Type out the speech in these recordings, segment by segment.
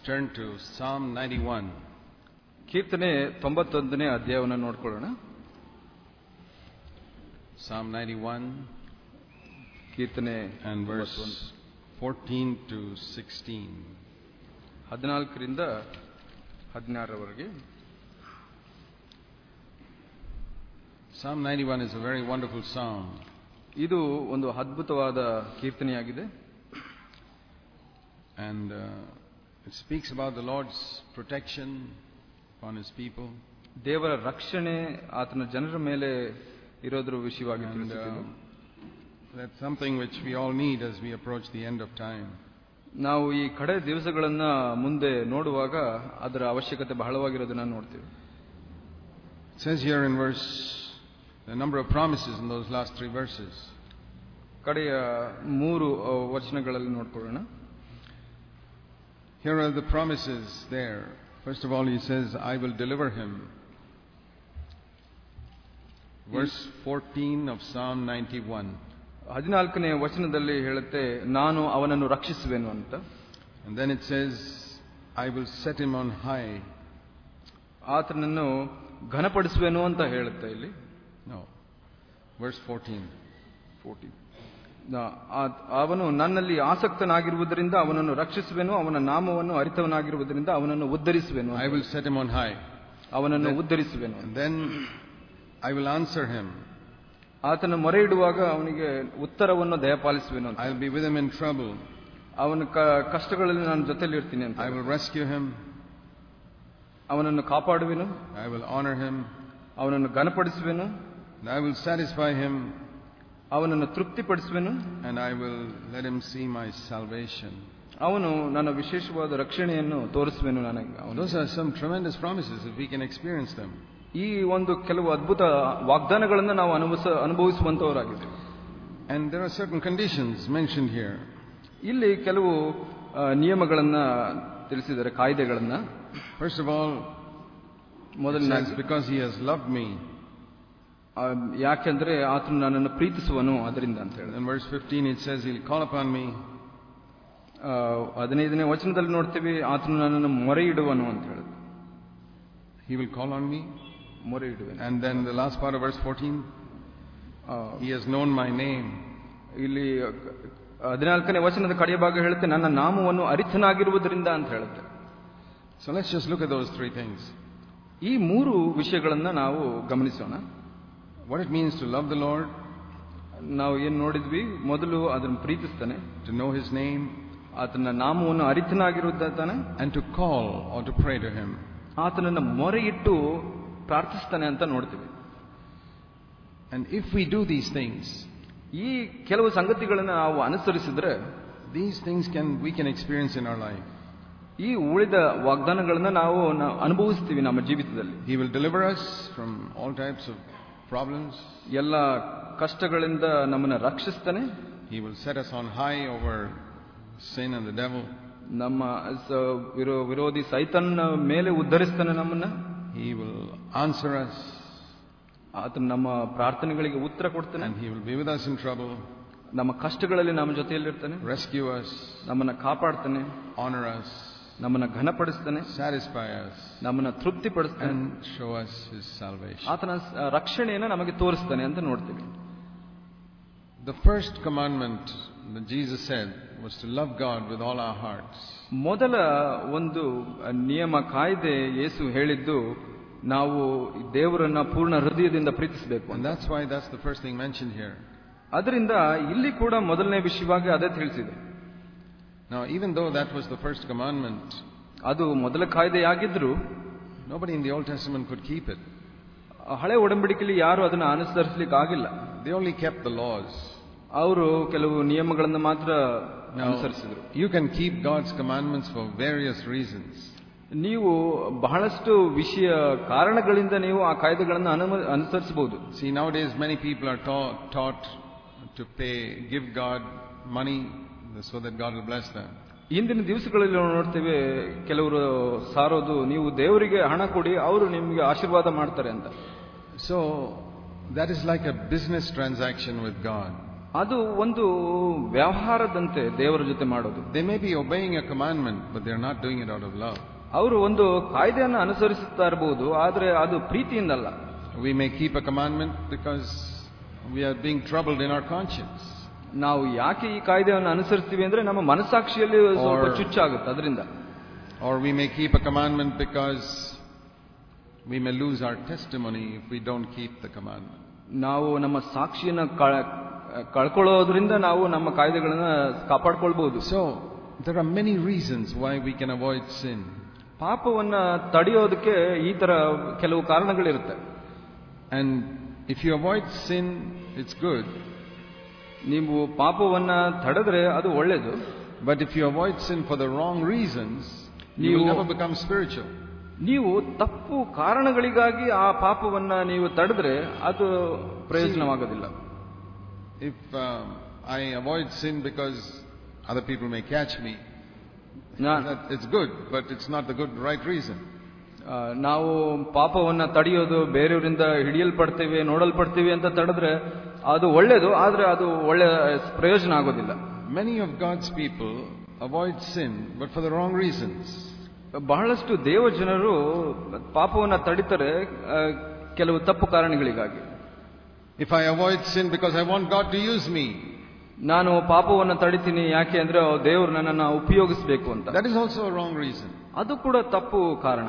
turn to Psalm 91. ಕೀರ್ತನೆ ತೊಂಬತ್ತೊಂದನೇ ಅಧ್ಯಾಯವನ್ನು ನೋಡ್ಕೊಳ್ಳೋಣ Psalm 91 ಕೀರ್ತನೆ and verse 14 to 16. ಹದಿನಾಲ್ಕರಿಂದ ಹದಿನಾರರವರೆಗೆ Psalm 91 is a very wonderful psalm. ಇದು ಒಂದು ಅದ್ಭುತವಾದ ಕೀರ್ತನೆಯಾಗಿದೆ And uh, it speaks about the Lord's protection upon His people. ದೇವರ ರಕ್ಷಣೆ ಆತನ ಜನರ ಮೇಲೆ ಇರೋದ್ರ ವಿಷಯವಾಗಿ And ತಿಳಿಸುತ್ತೆ uh, ಇದು. that's something which we all need as we approach the end of time. ನಾವು ಈ ಕಡೆ ದಿವಸಗಳನ್ನ ಮುಂದೆ ನೋಡುವಾಗ ಅದರ ಅವಶ್ಯಕತೆ ಬಹಳವಾಗಿರೋದನ್ನ ನೋಡ್ತೀವಿ It says here in verse, the number of promises in those last three verses. ಕಡೆಯ ಮೂರು ಆ, ವಚನಗಳಲ್ಲಿ ನೋಡ್ಕೊಳ್ಳೋಣ Here are the promises there. First of all, he says, I will deliver him. Verse 14 of Psalm 91. ಹದಿನಾಲ್ಕನೇ ವಚನದಲ್ಲಿ ಹೇಳುತ್ತೆ ನಾನು ಅವನನ್ನು ರಕ್ಷಿಸುವೆನು ಅಂತ And then it says, I will set him on high. ಆತನನ್ನು ಘನಪಡಿಸುವೆನು ಅಂತ ಹೇಳುತ್ತೆ ಇಲ್ಲಿ No. Verse 14. ನಾ- ಆ- ಅವನು ನನ್ನಲ್ಲಿ ಆಸಕ್ತನಾಗಿರುವುದರಿಂದ ಅವನನ್ನು ರಕ್ಷಿಸುವೆನು ಅವನ ನಾಮವನ್ನು ಅರಿತವನಾಗಿರುವುದರಿಂದ ಅವನನ್ನು ಉದ್ಧರಿಸುವೆನು I will set him on high. ಅವನನ್ನು ಉದ್ಧರಿಸುವೆನು And then I will answer him. ಆತನ ಮೊರೆ ಇಡುವಾಗ ಅವನಿಗೆ ಉತ್ತರವನ್ನು ದಯಪಾಲಿಸುವೆನು ಅಂತ I will be with him in trouble. ಅವನ ಕ- ಕಷ್ಟಗಳಲ್ಲಿ ನಾನು ಜೊತೆಲಿ ಇರ್ತೀನಿ ಅಂತ I will rescue him. ಅವನನ್ನು ಕಾಪಾಡುವೆನು I will honor him. ಅವನನ್ನು ಘನಪಡಿಸುವೆನು And I will satisfy him. ಅವನನ್ನು ತೃಪ್ತಿಪಡಿಸುವೆನು And I will let him see my salvation. ಅವನು ನನ್ನ ವಿಶೇಷವಾದ ರಕ್ಷಣೆಯನ್ನು ತೋರಿಸುವೆನು ನನಗೆ ಅವನು Those are some tremendous promises if we can experience them. ಈ ಒಂದು ಕೆಲವು ಅದ್ಭುತ ವಾಗ್ದಾನಗಳನ್ನು ನಾವು ಅನುಭವಿಸ ಅನುಭವಿಸುವಂತವರಾಗಿದ್ದೇವೆ And there are certain conditions mentioned here. ಇಲ್ಲಿ ಕೆಲವು ಆ, ನಿಯಮಗಳನ್ನ ತಿಳಿಸಿದ್ದಾರೆ ಕಾಯ್ದೆಗಳನ್ನ First of all, it ಮೊದಲನೇದಾಗಿ says, because he has loved me. ಆ, ಯಾಕೆಂದ್ರೆ ಆತನು ನನ್ನನ್ನು ಪ್ರೀತಿಸುವನು ಅದರಿಂದ ಅಂತ ಹೇಳಿದ In verse 15, it says, he'll call upon me. ಹದಿನೈದನೇ ವಚನದಲ್ಲಿ ನೋಡ್ತೀವಿ ಆತನು ನನ್ನನ್ನು ಮೊರೆ ಇಡುವನು ಅಂತ ಹೇಳಿದ He will call on me. ಮೊರೆ ಇಡುವೆನು And then the last part of verse 14, ಆ, he has known my name. ಇಲ್ಲಿ ಹದಿನಾಲ್ಕನೇ ವಚನದ ಕಡೆಯ ಭಾಗ ಹೇಳುತ್ತೆ ನನ್ನ ನಾಮವನ್ನು ಅರಿತನಾಗಿರುವುದರಿಂದ ಅಂತ ಹೇಳುತ್ತೆ So let's just look at those three things. ಈ ಮೂರು ವಿಷಯಗಳನ್ನ ನಾವು ಗಮನಿಸೋಣ What it means to love the Lord, ನಾವು ಏನ್ ನೋಡಿದ್ವಿ ಮೊದಲು ಅದನ್ನು ಪ್ರೀತಿಸ್ತಾನೆ to know his name, ಆತನ ನಾಮವನ್ನು ಅರಿತನಾಗಿರುತ್ತಾನೆ and to call or to pray to him. ಆತನನ್ನ ಮೊರೆ ಇಟ್ಟು ಪ್ರಾರ್ಥಿಸ್ತಾನೆ ಅಂತ ನೋಡ್ತೀವಿ And if we do these things, ಈ ಕೆಲವು ಸಂಗತಿಗಳನ್ನು ನಾವು ಅನುಸರಿಸಿದ್ರೆ these things can we can experience in our life. ಈ ಉಳಿದ ವಾಗ್ದಾನಗಳನ್ನ ನಾವು ನಾವು ಅನುಭವಿಸ್ತೀವಿ ನಮ್ಮ ಜೀವಿತದಲ್ಲಿ He will deliver us from all types of problems. ಎಲ್ಲ ಕಷ್ಟಗಳಿಂದ ನಮ್ಮನ್ನ ರಕ್ಷಿಸ್ತಾನೆ He will set us on high over sin and the devil. ನಮ್ಮ ಸ- ವಿರೋ- ವಿರೋಧಿ ಸೈತನ್ನ ಮೇಲೆ ಉದ್ಧರಿಸ್ತಾನೆ ನಮ್ಮನ್ನ He will answer us ಆತನ ನಮ್ಮ ಪ್ರಾರ್ಥನೆಗಳಿಗೆ ಉತ್ತರ ಕೊಡ್ತಾನೆ and he will be with us in trouble, ನಮ್ಮ ಕಷ್ಟಗಳಲ್ಲಿ ನಮ್ಮ ಜೊತೆಯಲ್ಲಿರ್ತಾನೆ rescue us, ನಮ್ಮನ್ನ ಕಾಪಾಡ್ತಾನೆ honor us, ನಮ್ಮನ್ನ ಘನಪಡಿಸ್ತಾನೆ satisfy us, ನಮ್ಮನ್ನ ತೃಪ್ತಿಪಡಿಸ್ತಾನೆ and show us his salvation. ಆತನ ಸ- ರಕ್ಷಣೆಯನ್ನ ನಮಗೆ ತೋರಿಸ್ತಾನೆ ಅಂತ ನೋಡ್ತೀವಿ The first commandment that Jesus said was to love God with all our hearts. ಮೊದಲ ಒಂದು ನಿಯಮ ಕಾಯ್ದೆ ಯೇಸು ಹೇಳಿದ್ದು ನಾವು ದೇವರನ್ನ ಪೂರ್ಣ ಹೃದಯದಿಂದ ಪ್ರೀತಿಸಬೇಕು And ಅಂತ that's why that's the first thing mentioned here. ಅದರಿಂದ ಇಲ್ಲಿ ಕೂಡ ಮೊದಲನೇ ವಿಷಯವಾಗಿ ಅದೇ ತಿಳಿಸಿದೆ Now, even though that was the first commandment, ಅದು ಮೊದಲ ಕಾಯ್ದೆಯಾಗಿದ್ರು nobody in the Old Testament could keep it. ಹಳೆ ಒಡಂಬಡಿಕೆಯಲ್ಲಿ ಯಾರು ಅದನ್ನ ಅನುಸರಿಸಲಿಕ್ಕೆ ಆಗಿಲ್ಲ They only kept the laws. ಅವರು ಕೆಲವು ನಿಯಮಗಳನ್ನು ಮಾತ್ರ Now, ಅನುಸರಿಸಿದ್ರು you can keep God's commandments for various reasons. ನೀವು ಬಹಳಷ್ಟು ವಿಷಯ ಕಾರಣಗಳಿಂದ ನೀವು ಆ ಕಾಯ್ದೆಗಳನ್ನು ಅನುಮ- ಅನುಸರಿಸಬಹುದು See, nowadays many people are taught, taught to pay, give God money so that God will bless them. ಇಂದಿನ ದಿವಸಗಳಲ್ಲಿ ನಾವು ನೋಡ್ತೇವೆ ಕೆಲವರು ಸಾರೋದು ನೀವು ದೇವರಿಗೆ ಹಣ ಕೊಡಿ ಅವರು ನಿಮಗೆ ಆಶೀರ್ವಾದ ಮಾಡ್ತಾರೆ ಅಂತ So, that is like a business transaction with God. ಅದು ಒಂದು ವ್ಯವಹಾರದಂತೆ ದೇವರ ಜೊತೆ ಮಾಡೋದು They may be obeying a commandment, but they're not doing it out of love. ಅವರು ಒಂದು ಕಾಯ್ದೆಯನ್ನು ಅನುಸರಿಸುತ್ತಾ ಇರಬಹುದು ಆದರೆ ಅದು ಪ್ರೀತಿಯಿಂದಲ್ಲ We may keep a commandment because we are being troubled in our conscience. ನಾವು ಯಾಕೆ ಈ ಕಾಯ್ದೆಯನ್ನು ಅನುಸರಿಸ್ತೀವಿ ಅಂದ್ರೆ ನಮ್ಮ ಮನಸ್ಸಾಕ್ಷಿಯಲ್ಲಿ ಸ್ವಲ್ಪ Or- ಚುಚ್ಚಾಗುತ್ತೆ ಅದರಿಂದ Or we may keep a commandment because we may lose our testimony if we don't keep the commandment. ನಾವು ನಮ್ಮ ಸಾಕ್ಷಿಯನ್ನು ಕಳ- ಕಳ್ಕೊಳ್ಳೋದ್ರಿಂದ ನಾವು ನಮ್ಮ ಕಾಯ್ದೆಗಳನ್ನ ಕಾಪಾಡ್ಕೊಳ್ಬಹುದು So, there are many reasons why we can avoid sin. ಪಾಪವನ್ನ ತಡೆಯೋದಕ್ಕೆ ಈ ತರ ಕೆಲವು ಕಾರಣಗಳಿರುತ್ತೆ And if you avoid sin, it's good. ನೀವು ಪಾಪವನ್ನ ತಡೆದ್ರೆ ಅದು ಒಳ್ಳೇದು But if you avoid sin for the wrong reasons, you will ನೀವು- never become spiritual. ನೀವು ತಪ್ಪು ಕಾರಣಗಳಿಗಾಗಿ ಆ ಪಾಪವನ್ನ ನೀವು ತಡೆದ್ರೆ ಅದು ಪ್ರಯೋಜನವಾಗೋದಿಲ್ಲ If um, I avoid sin because other people may catch me, ನಾ- that it's good, but it's not the good, right reason. ಆ, ನಾವು ಪಾಪವನ್ನ ತಡೆಯೋದು ಬೇರೆಯವರಿಂದ ಹಿಡಿಯಲ್ಪಡ್ತೇವೆ ನೋಡಲ್ಪಡ್ತೀವಿ ಅಂತ ತಡೆದ್ರೆ ಅದು ಒಳ್ಳೇದು ಆದ್ರೆ ಅದು ಒಳ್ಳೆ ಪ್ರಯೋಜನ ಆಗೋದಿಲ್ಲ Many of God's people avoid sin, but for the wrong reasons. ಬಹಳಷ್ಟು ದೇವ ಜನರು ಪಾಪವನ್ನ ತಡಿತಾರೆ ಆ, ಕೆಲವು ತಪ್ಪು ಕಾರಣಗಳಿಗಾಗಿ If I avoid sin because I want God to use me, ನಾನು ಪಾಪವನ್ನ ತಡಿತೀನಿ ಯಾಕೆ ಅಂದ್ರೆ ದೇವರು ನನ್ನನ್ನು ಉಪಯೋಗಿಸಬೇಕು ಅಂತ that is also a wrong reason. ಅದು ಕೂಡ ತಪ್ಪು ಕಾರಣ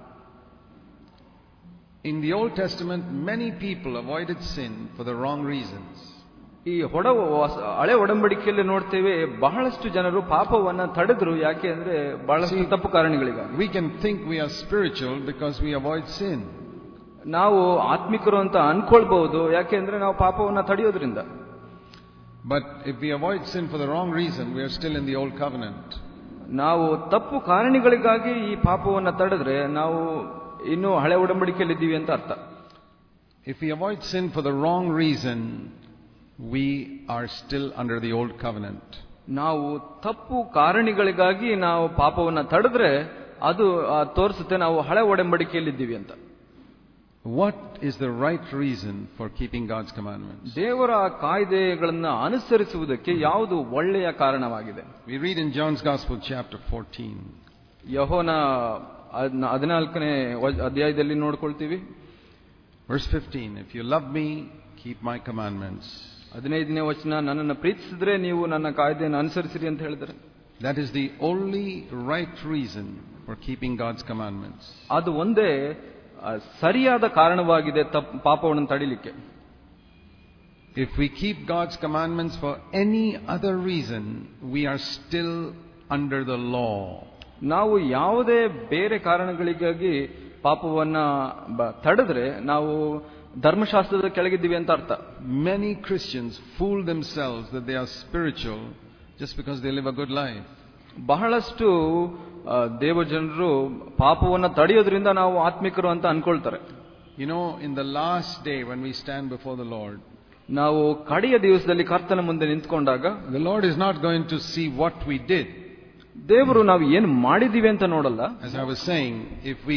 In the Old Testament, many people avoided sin for the wrong reasons. ಈ ಹೊಡ ಹೊಸ- ಹಳೆ ಒಡಂಬಡಿಕೆಯಲ್ಲಿ ನೋಡ್ತೇವೆ ಬಹಳಷ್ಟು ಜನರು ಪಾಪವನ್ನ ತಡೆದ್ರು ಯಾಕೆ ಅಂದ್ರೆ ಬಹಳಷ್ಟು ತಪ್ಪು ಕಾರಣಗಳಿಗಾಗಿ We can think we are spiritual because we avoid sin. ನಾವು ಆತ್ಮಿಕರು ಅಂತ ಅನ್ಕೊಳ್ಬಹುದು ಯಾಕೆ ಅಂದ್ರೆ ನಾವು ಪಾಪವನ್ನ ತಡೆಯೋದ್ರಿಂದ But if we avoid sin for the wrong reason, we are still in the old covenant. ನಾವು ತಪ್ಪು ಕಾರಣಗಳಿಗಾಗಿ ಈ ಪಾಪವನ್ನ ತಡೆದ್ರೆ ನಾವು ಇನ್ನೂ ಹಳೆ ಒಡಂಬಡಿಕೆಯಲ್ಲಿ ಇದ್ದೀವಿ ಅಂತ ಅರ್ಥ If we avoid sin for the wrong reason, we are still under the old covenant. ನಾವು ತಪ್ಪು ಕಾರಣಗಳಿಗಾಗಿ ನಾವು ಪಾಪವನ್ನ ತಡೆದ್ರೆ ಅದು ಆ, ತೋರಿಸುತ್ತೆ ನಾವು ಹಳೆ ಒಡಂಬಡಿಕೆಯಲ್ಲಿ ಇದ್ದೀವಿ ಅಂತ What is the right reason for keeping God's commandments? ದೇವರ ಕಾಯ್ದೆಗಳನ್ನ ಅನುಸರಿಸುವುದಕ್ಕೆ ಯಾವುದು ಒಳ್ಳೆಯ ಕಾರಣವಾಗಿದೆ We read in John's Gospel, chapter 14. ಯಹೋನ ಅದ್ನ- ಹದಿನಾಲ್ಕನೇ ವಚ- ಅಧ್ಯಾಯದಲ್ಲಿ ನೋಡ್ಕೊಳ್ತೀವಿ Verse 15 If you love me, keep my commandments. ಹದಿನೈದನೇ ವಚನ ನನ್ನನ್ನು ಪ್ರೀತಿಸಿದ್ರೆ ನೀವು ನನ್ನ ಕಾಯ್ದೆಯನ್ನು ಅನುಸರಿಸಿರಿ ಅಂತ ಹೇಳಿದರೆ That is the only right reason for keeping God's commandments. ಅದು ಒಂದೇ ಆ, ಸರಿಯಾದ ಕಾರಣವಾಗಿದೆ ತಪ್ ಪಾಪವನ್ನು ತಡಿಲಿಕ್ಕೆ If we keep God's commandments for any other reason, we are still under the law. ನಾವು ಯಾವುದೇ ಬೇರೆ ಕಾರಣಗಳಿಗಾಗಿ ಪಾಪವನ್ನ ಬ- ತಡೆದ್ರೆ ನಾವು ಧರ್ಮಶಾಸ್ತ್ರದ ಕೆಳಗಿದ್ದೀವಿ ಅಂತ ಅರ್ಥ Many Christians fool themselves that they are spiritual just because they live a good life. ಬಹಳಷ್ಟು ಆ, ದೇವಜನರು ಪಾಪವನ್ನ ತಡೆಯೋದ್ರಿಂದ ನಾವು ಆತ್ಮಿಕರು ಅಂತ ಅನ್ಕೊಳ್ತಾರೆ You know, in the last day when we stand before the Lord, ನಾವು ಕಡೆಯ ದಿವಸದಲ್ಲಿ ಕರ್ತನ ಮುಂದೆ ನಿಂತ್ಕೊಂಡಾಗ the Lord is not going to see what we did. ದೇವರು ನಾವು ಏನು ಮಾಡಿದೀವಿ ಅಂತ ನೋಡಲ್ಲ As I was saying, if we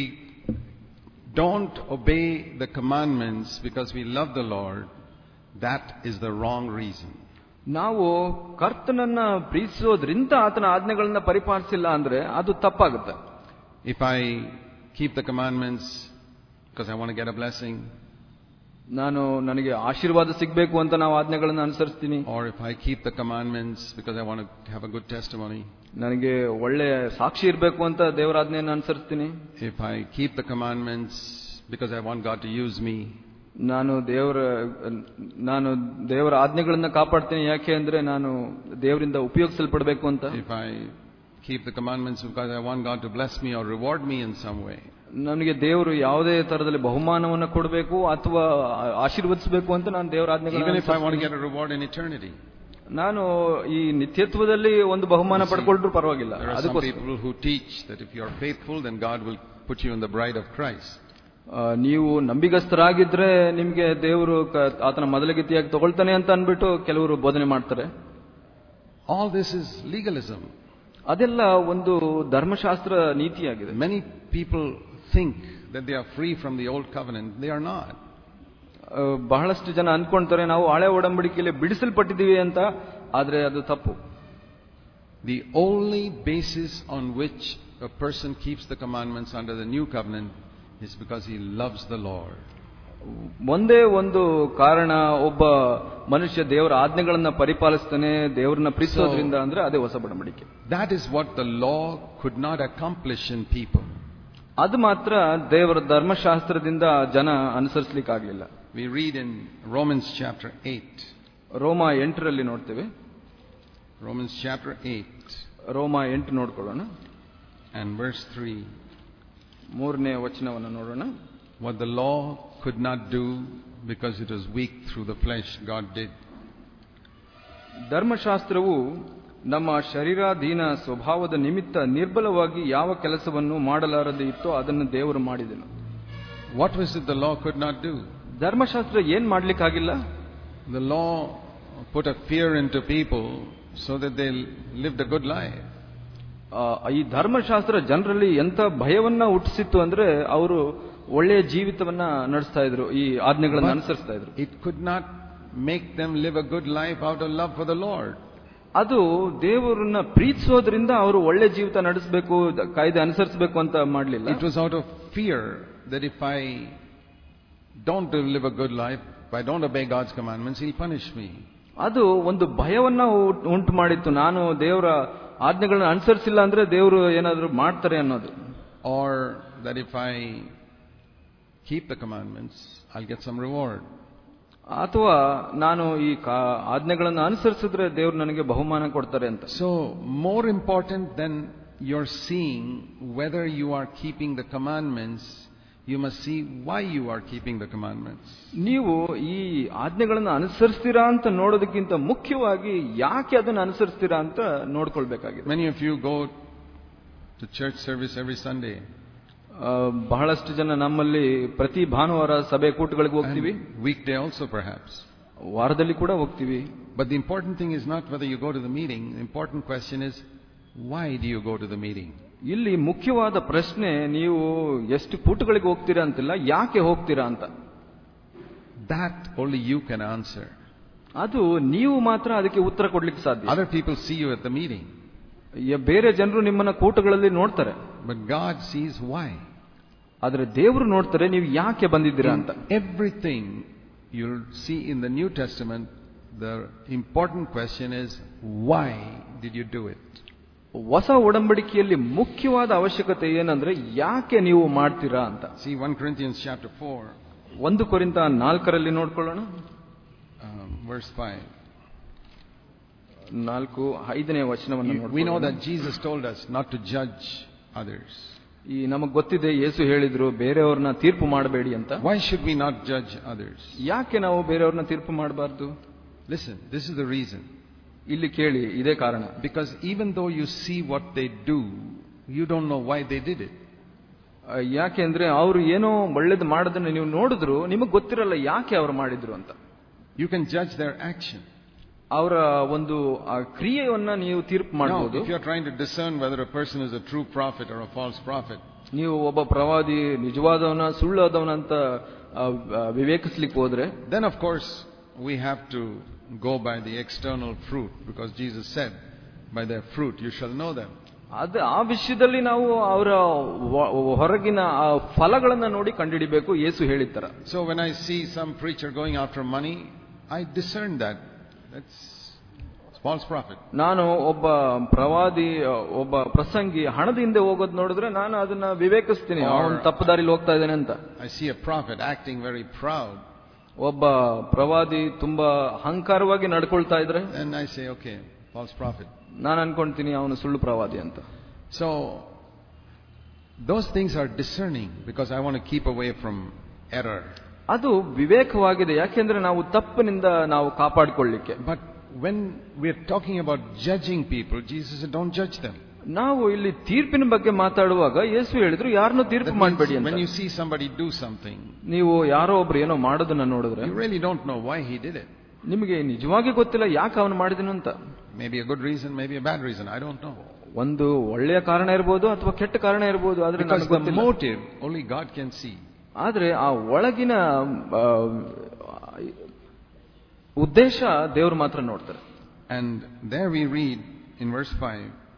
don't obey the commandments because we love the Lord, that is the wrong reason. ನಾವು ಕರ್ತನನ್ನ ಪ್ರೀತಿಸೋದ್ರಿಂದ ಆತನ ಆಜ್ಞೆಗಳನ್ನ ಪರಿಪಾಲಿಸಿಲ್ಲ ಅಂದ್ರೆ ಅದು ತಪ್ಪಾಗುತ್ತೆ If I keep the commandments because I want to get a blessing, ನಾನು ನನಗೆ ಆಶೀರ್ವಾದ ಸಿಗ್ಬೇಕು ಅಂತ ನಾವು ಆಜ್ಞೆಗಳನ್ನ ಅನುಸರಿಸ್ತೀನಿ or if I keep the commandments because I want to have a good testimony, ನನಗೆ ಒಳ್ಳೆ ಸಾಕ್ಷಿ ಇರಬೇಕು ಅಂತ ದೇವರ ಆಜ್ಞೆಯನ್ನು ಅನುಸರಿಸ್ತೀನಿ if I keep the commandments because I want God to use me, ನಾನು ದೇವರ ನಾನು ದೇವರ ಆಜ್ಞೆಗಳನ್ನ ಕಾಪಾಡ್ತೀನಿ ಯಾಕೆ ಅಂದ್ರೆ ನಾನು ದೇವರಿಂದ ಉಪಯೋಗಿಸಲ್ಪಡಬೇಕು ಅಂತ if I keep the commandments because I want God to bless me or reward me in some way, ನನಗೆ ದೇವರು ಯಾವುದೇ ತರದಲ್ಲಿ ಬಹುಮಾನವನ್ನು ಕೊಡಬೇಕು ಅಥವಾ ಆಶೀರ್ವದಿಸಬೇಕು ಅಂತ ನಾನು ದೇವರ even ಆಜ್ಞೆಗಳನ್ನ if I want to get a reward in eternity. ನಾನು ಈ ನಿತ್ಯತ್ವದಲ್ಲಿ ಒಂದು ಬಹುಮಾನ ಪಡ್ಕೊಂಡ್ರು ಪರವಾಗಿಲ್ಲ There are some ಅದಕ್ಕೋಸ್ಕರ people who teach that if you are faithful, then God will put you in the bride of Christ. ಆ, ನೀವು ನಂಬಿಗಸ್ತರಾಗಿದ್ರೆ ನಿಮ್ಗೆ ದೇವರು ಕ- ಆತನ ಮೊದಲಗತಿಯಾಗಿ ತಗೊಳ್ತಾನೆ ಅಂತ ಅನ್ಬಿಟ್ಟು ಕೆಲವರು ಬೋಧನೆ ಮಾಡ್ತಾರೆ All this is legalism. ಅದೆಲ್ಲ ಒಂದು ಧರ್ಮಶಾಸ್ತ್ರ ನೀತಿಯಾಗಿದೆ Many people think that they are free from the old covenant. They are not. ಆ, ಬಹಳಷ್ಟು ಜನ ಅನ್ಕೊಂತಾರೆ ನಾವು ಹಳೆ ಒಡಂಬಡಿಕೆಯಲ್ಲಿ ಬಿಡಿಸಲ್ಪಟ್ಟಿದ್ದೀವಿ ಅಂತ ಆದ್ರೆ ಅದು ತಪ್ಪು The only basis on which a person keeps the commandments under the new covenant is because he loves the Lord. ಒಂದೇ ಒಂದು ಕಾರಣ ಒಬ್ಬ ಮನುಷ್ಯ ದೇವರ ಆಜ್ಞೆಗಳನ್ನ ಪರಿಪಾಲಿಸ್ತಾನೆ ದೇವರನ್ನ ಪ್ರೀತಿಸೋದ್ರಿಂದ ಅಂದ್ರೆ ಅದೇ ಹೊಸ ಒಡಂಬಡಿಕೆ That is what the law could not accomplish in people. ಅದು ಮಾತ್ರ ದೇವರ ಧರ್ಮಶಾಸ್ತ್ರದಿಂದ ಜನ ಅನುಸರಿಸಲಿಕ್ಕಾಗ್ಲಿಲ್ಲ We read in Romans chapter 8. ರೋಮ ಎಂಟರಲ್ಲಿ ನೋಡ್ತೇವೆ Romans chapter 8 ರೋಮ ಎಂಟು ನೋಡ್ಕೊಳ್ಳೋಣ and verse 3. ಮೂರನೇ ವಚನವನ್ನು ನೋಡೋಣ What the law could not do because it was weak through the flesh, God did. ಧರ್ಮಶಾಸ್ತ್ರವು ನಮ್ಮ ಶರೀರಾಧೀನ ಸ್ವಭಾವದ ನಿಮಿತ್ತ ನಿರ್ಬಲವಾಗಿ ಯಾವ ಕೆಲಸವನ್ನು ಮಾಡಲಾರದೆ ಇತ್ತೋ ಅದನ್ನು ದೇವರು ಮಾಡಿದನು What was it the law could not do? ಧರ್ಮಶಾಸ್ತ್ರ ಏನ್ ಮಾಡ್ಲಿಕ್ಕಾಗಿಲ್ಲ The law put a fear into people so that they lived a good life. ಆ, ಈ ಧರ್ಮಶಾಸ್ತ್ರ ಜನರಲ್ಲಿ ಎಂತ ಭಯವನ್ನ ಹುಟ್ಟಿಸಿತ್ತು ಅಂದ್ರೆ ಅವರು ಒಳ್ಳೆಯ ಜೀವಿತವನ್ನ ನಡೆಸ್ತಾ ಇದ್ರು ಈ ಆಜ್ಞೆಗಳನ್ನ ಅನುಸರಿಸ್ತಾ ಇದ್ರು It could not make them live a good life out of love for the Lord. ಅದು ದೇವರನ್ನ ಪ್ರೀತಿಸೋದ್ರಿಂದ ಅವರು ಒಳ್ಳೆ ಜೀವಿತ ನಡೆಸಬೇಕು ಕಾಯ್ದೆ ಅನುಸರಿಸಬೇಕು ಅಂತ ಮಾಡ್ಲಿಲ್ಲ It was out of fear that if I don't live a good life, if I don't obey God's commandments, He'll punish me. ಅದು ಒಂದು ಭಯವನ್ನ ಉ- ಉಂಟು ಮಾಡಿತ್ತು ನಾನು ದೇವರ ಆಜ್ಞೆಗಳನ್ನ ಅನುಸರಿಸಿಲ್ಲ ಅಂದ್ರೆ ದೇವರು ಏನಾದ್ರು ಮಾಡ್ತಾರೆ ಅನ್ನೋದು Or that if I keep the commandments, I'll get some reward. ಅಥವಾ ನಾನು ಈ ಕಾ- ಆಜ್ಞೆಗಳನ್ನ ಅನುಸರಿಸಿದ್ರೆ ದೇವ್ರು ನನಗೆ ಬಹುಮಾನ ಕೊಡ್ತಾರೆ ಅಂತ So, more important than your seeing whether you are keeping the commandments, you must see why you are keeping the commandments. ನೀವು ಈ ಆಜ್ಞೆಗಳನ್ನ ಅನುಸರಿಸ್ತೀರಾ ಅಂತ ನೋಡೋದಕ್ಕಿಂತ ಮುಖ್ಯವಾಗಿ ಯಾಕೆ ಅದನ್ನ ಅನುಸರಿಸ್ತೀರಾ ಅಂತ ನೋಡ್ಕೊಳ್ಬೇಕಾಗಿದೆ Many of you go to church service every Sunday. ಆ, ಬಹಳಷ್ಟು ಜನ ನಮ್ಮಲ್ಲಿ ಪ್ರತಿ ಭಾನುವಾರ ಸಭೆ ಕೂಟಗಳಿಗೆ ಹೋಗ್ತೀವಿ And weekday also perhaps. ವಾರದಲ್ಲಿ ಕೂಡ ಹೋಗ್ತೀವಿ But the important thing is not whether you go to the meeting. The important question is, why do you go to the meeting? ಇಲ್ಲಿ ಮುಖ್ಯವಾದ ಪ್ರಶ್ನೆ ನೀವು ಎಷ್ಟು ಕೂಟಗಳಿಗೆ ಹೋಗ್ತೀರಾ ಅಂತಿಲ್ಲ ಯಾಕೆ ಹೋಗ್ತೀರಾ ಅಂತ That only you can answer. ಅದು ನೀವು ಮಾತ್ರ ಅದಕ್ಕೆ ಉತ್ತರ ಕೊಡ್ಲಿಕ್ಕೆ ಸಾಧ್ಯ Other people see you at the meeting, ಯ- ಬೇರೆ ಜನರು ನಿಮ್ಮನ್ನ ಕೂಟಗಳಲ್ಲಿ ನೋಡ್ತಾರೆ but God sees why. ಆದ್ರೆ ದೇವರು ನೋಡ್ತಾರೆ ನೀವು ಯಾಕೆ ಬಂದಿದ್ದೀರಾ ಅಂತ In everything you'll see in the New Testament, the important question is, why did you do it? ಹೊಸ ಒಡಂಬಡಿಕೆಯಲ್ಲಿ ಮುಖ್ಯವಾದ ಅವಶ್ಯಕತೆ ಏನಂದ್ರೆ ಯಾಕೆ ನೀವು ಮಾಡ್ತೀರಾ ಅಂತ See 1 Corinthians chapter 4, ಒಂದು ಕೊರಿಂತ ನಾಲ್ಕರಲ್ಲಿ ನೋಡ್ಕೊಳ್ಳೋಣ um, verse 5. ನಾಲ್ಕು ಐದನೇ ವಚನವನ್ನು You- We know ನೋಡ್ಕೊಳ್ಳೋಣ. that Jesus told us not to judge others. ಈ ನಮಗ್ ಗೊತ್ತಿದೆ ಯೇಸು ಹೇಳಿದ್ರು ಬೇರೆಯವ್ರನ್ನ ತೀರ್ಪು ಮಾಡಬೇಡಿ ಅಂತ Why should we not judge others? ಯಾಕೆ ನಾವು ಬೇರೆಯವ್ರನ್ನ ತೀರ್ಪು ಮಾಡಬಾರ್ದು Listen, this is the reason. ಇಲ್ಲಿ ಕೇಳಿ ಇದೇ ಕಾರಣ Because even though you see what they do, you don't know why they did it. ಆ, ಯಾಕೆಂದ್ರೆ ಅವ್ರು ಏನೋ ಒಳ್ಳೇದು ಮಾಡೋದನ್ನ ನೀವು ನೋಡಿದ್ರು ನಿಮಗ್ ಗೊತ್ತಿರಲ್ಲ ಯಾಕೆ ಅವ್ರು ಮಾಡಿದ್ರು ಅಂತ You can judge their action. ಅವರ ಒಂದು ಆ ಕ್ರಿಯೆಯನ್ನ ನೀವು ತೀರ್ಪು Now, ಮಾಡಬಹುದು if you're trying to discern whether a person is a true prophet or a false prophet, ನೀವು ಒಬ್ಬ ಪ್ರವಾದಿ ನಿಜವಾದವನ ಸುಳ್ಳಾದವನ ಅಂತ ಆ, ಆ, ವಿವೇಕಿಸ್ಲಿಕ್ಕೆ ಹೋದ್ರೆ then of course we have to go by the external fruit because Jesus said, by their fruit you shall know them. ಅದು ಆ ವಿಷಯದಲ್ಲಿ ನಾವು ಅವರ ವ- ಹೊರಗಿನ ಆ ಫಲಗಳನ್ನ ನೋಡಿ ಕಂಡುಹಿಡಿಬೇಕು ಯೇಸು ಹೇಳಿತ್ತರ So when I see some preacher going after money, I discern that. That's false prophet. ನಾನು ಒಬ್ಬ ಪ್ರವಾದಿ ಒಬ್ಬ ಪ್ರಸಂಗಿ ಹಣದ ಹಿಂದೆ ಹೋಗೋದು ನೋಡಿದ್ರೆ ನಾನು ಅದನ್ನ ವಿವೇಕಿಸ್ತೀನಿ Or- ಅವನು ತಪ್ಪದಾರಿಲಿ ಹೋಗ್ತಾ ಇದ್ದಾನೆ ಅಂತ I see a prophet acting very proud, ಒಬ್ಬ ಪ್ರವಾದಿ ತುಂಬಾ ಅಹಂಕಾರವಾಗಿ ನಡ್ಕೊಳ್ತಾ ಇದ್ರೆ then I say, okay, false prophet. ನಾನು ಅನ್ಕೊಂತೀನಿ ಅವನು ಸುಳ್ಳು ಪ್ರವಾದಿ ಅಂತ So those things are discerning because I want to keep away from error. ಅದು ವಿವೇಕವಾಗಿದೆ ಯಾಕೆಂದ್ರೆ ನಾವು ತಪ್ಪಿನಿಂದ ನಾವು ಕಾಪಾಡಿಕೊಳ್ಳಿಕ್ಕೆ But when we're talking about judging people, Jesus said, don't judge them. ನಾವು ಇಲ್ಲಿ ತೀರ್ಪಿನ ಬಗ್ಗೆ ಮಾತಾಡುವಾಗ ಯೇಸು ಹೇಳಿದ್ರು ಯಾರನ್ನೂ ತೀರ್ಪು That means ಮಾಡಬೇಡಿ when ಅಂತ you see somebody do something, ನೀವು ಯಾರೋ ಒಬ್ರು ಏನೋ ಮಾಡೋದನ್ನ ನೋಡಿದ್ರೆ you really don't know why he did it. ನಿಮಗೆ ನಿಜವಾಗಿ ಗೊತ್ತಿಲ್ಲ ಯಾಕೆ ಅವನು ಮಾಡಿದನು ಅಂತ Maybe a good reason, maybe a bad reason, I don't know. ಒಂದು ಒಳ್ಳೆಯ ಕಾರಣ ಇರ್ಬೋದು ಅಥವಾ ಕೆಟ್ಟ ಕಾರಣ ಇರ್ಬೋದು ಆದ್ರೆ Because ನನಗೆ the ಗೊತ್ತಿಲ್ಲ motive, only God can see. ಆದ್ರೆ ಆ ಒಳಗಿನ ಆ, ಉದ್ದೇಶ ದೇವರು ಮಾತ್ರ ನೋಡ್ತಾರೆ And there we read in verse 5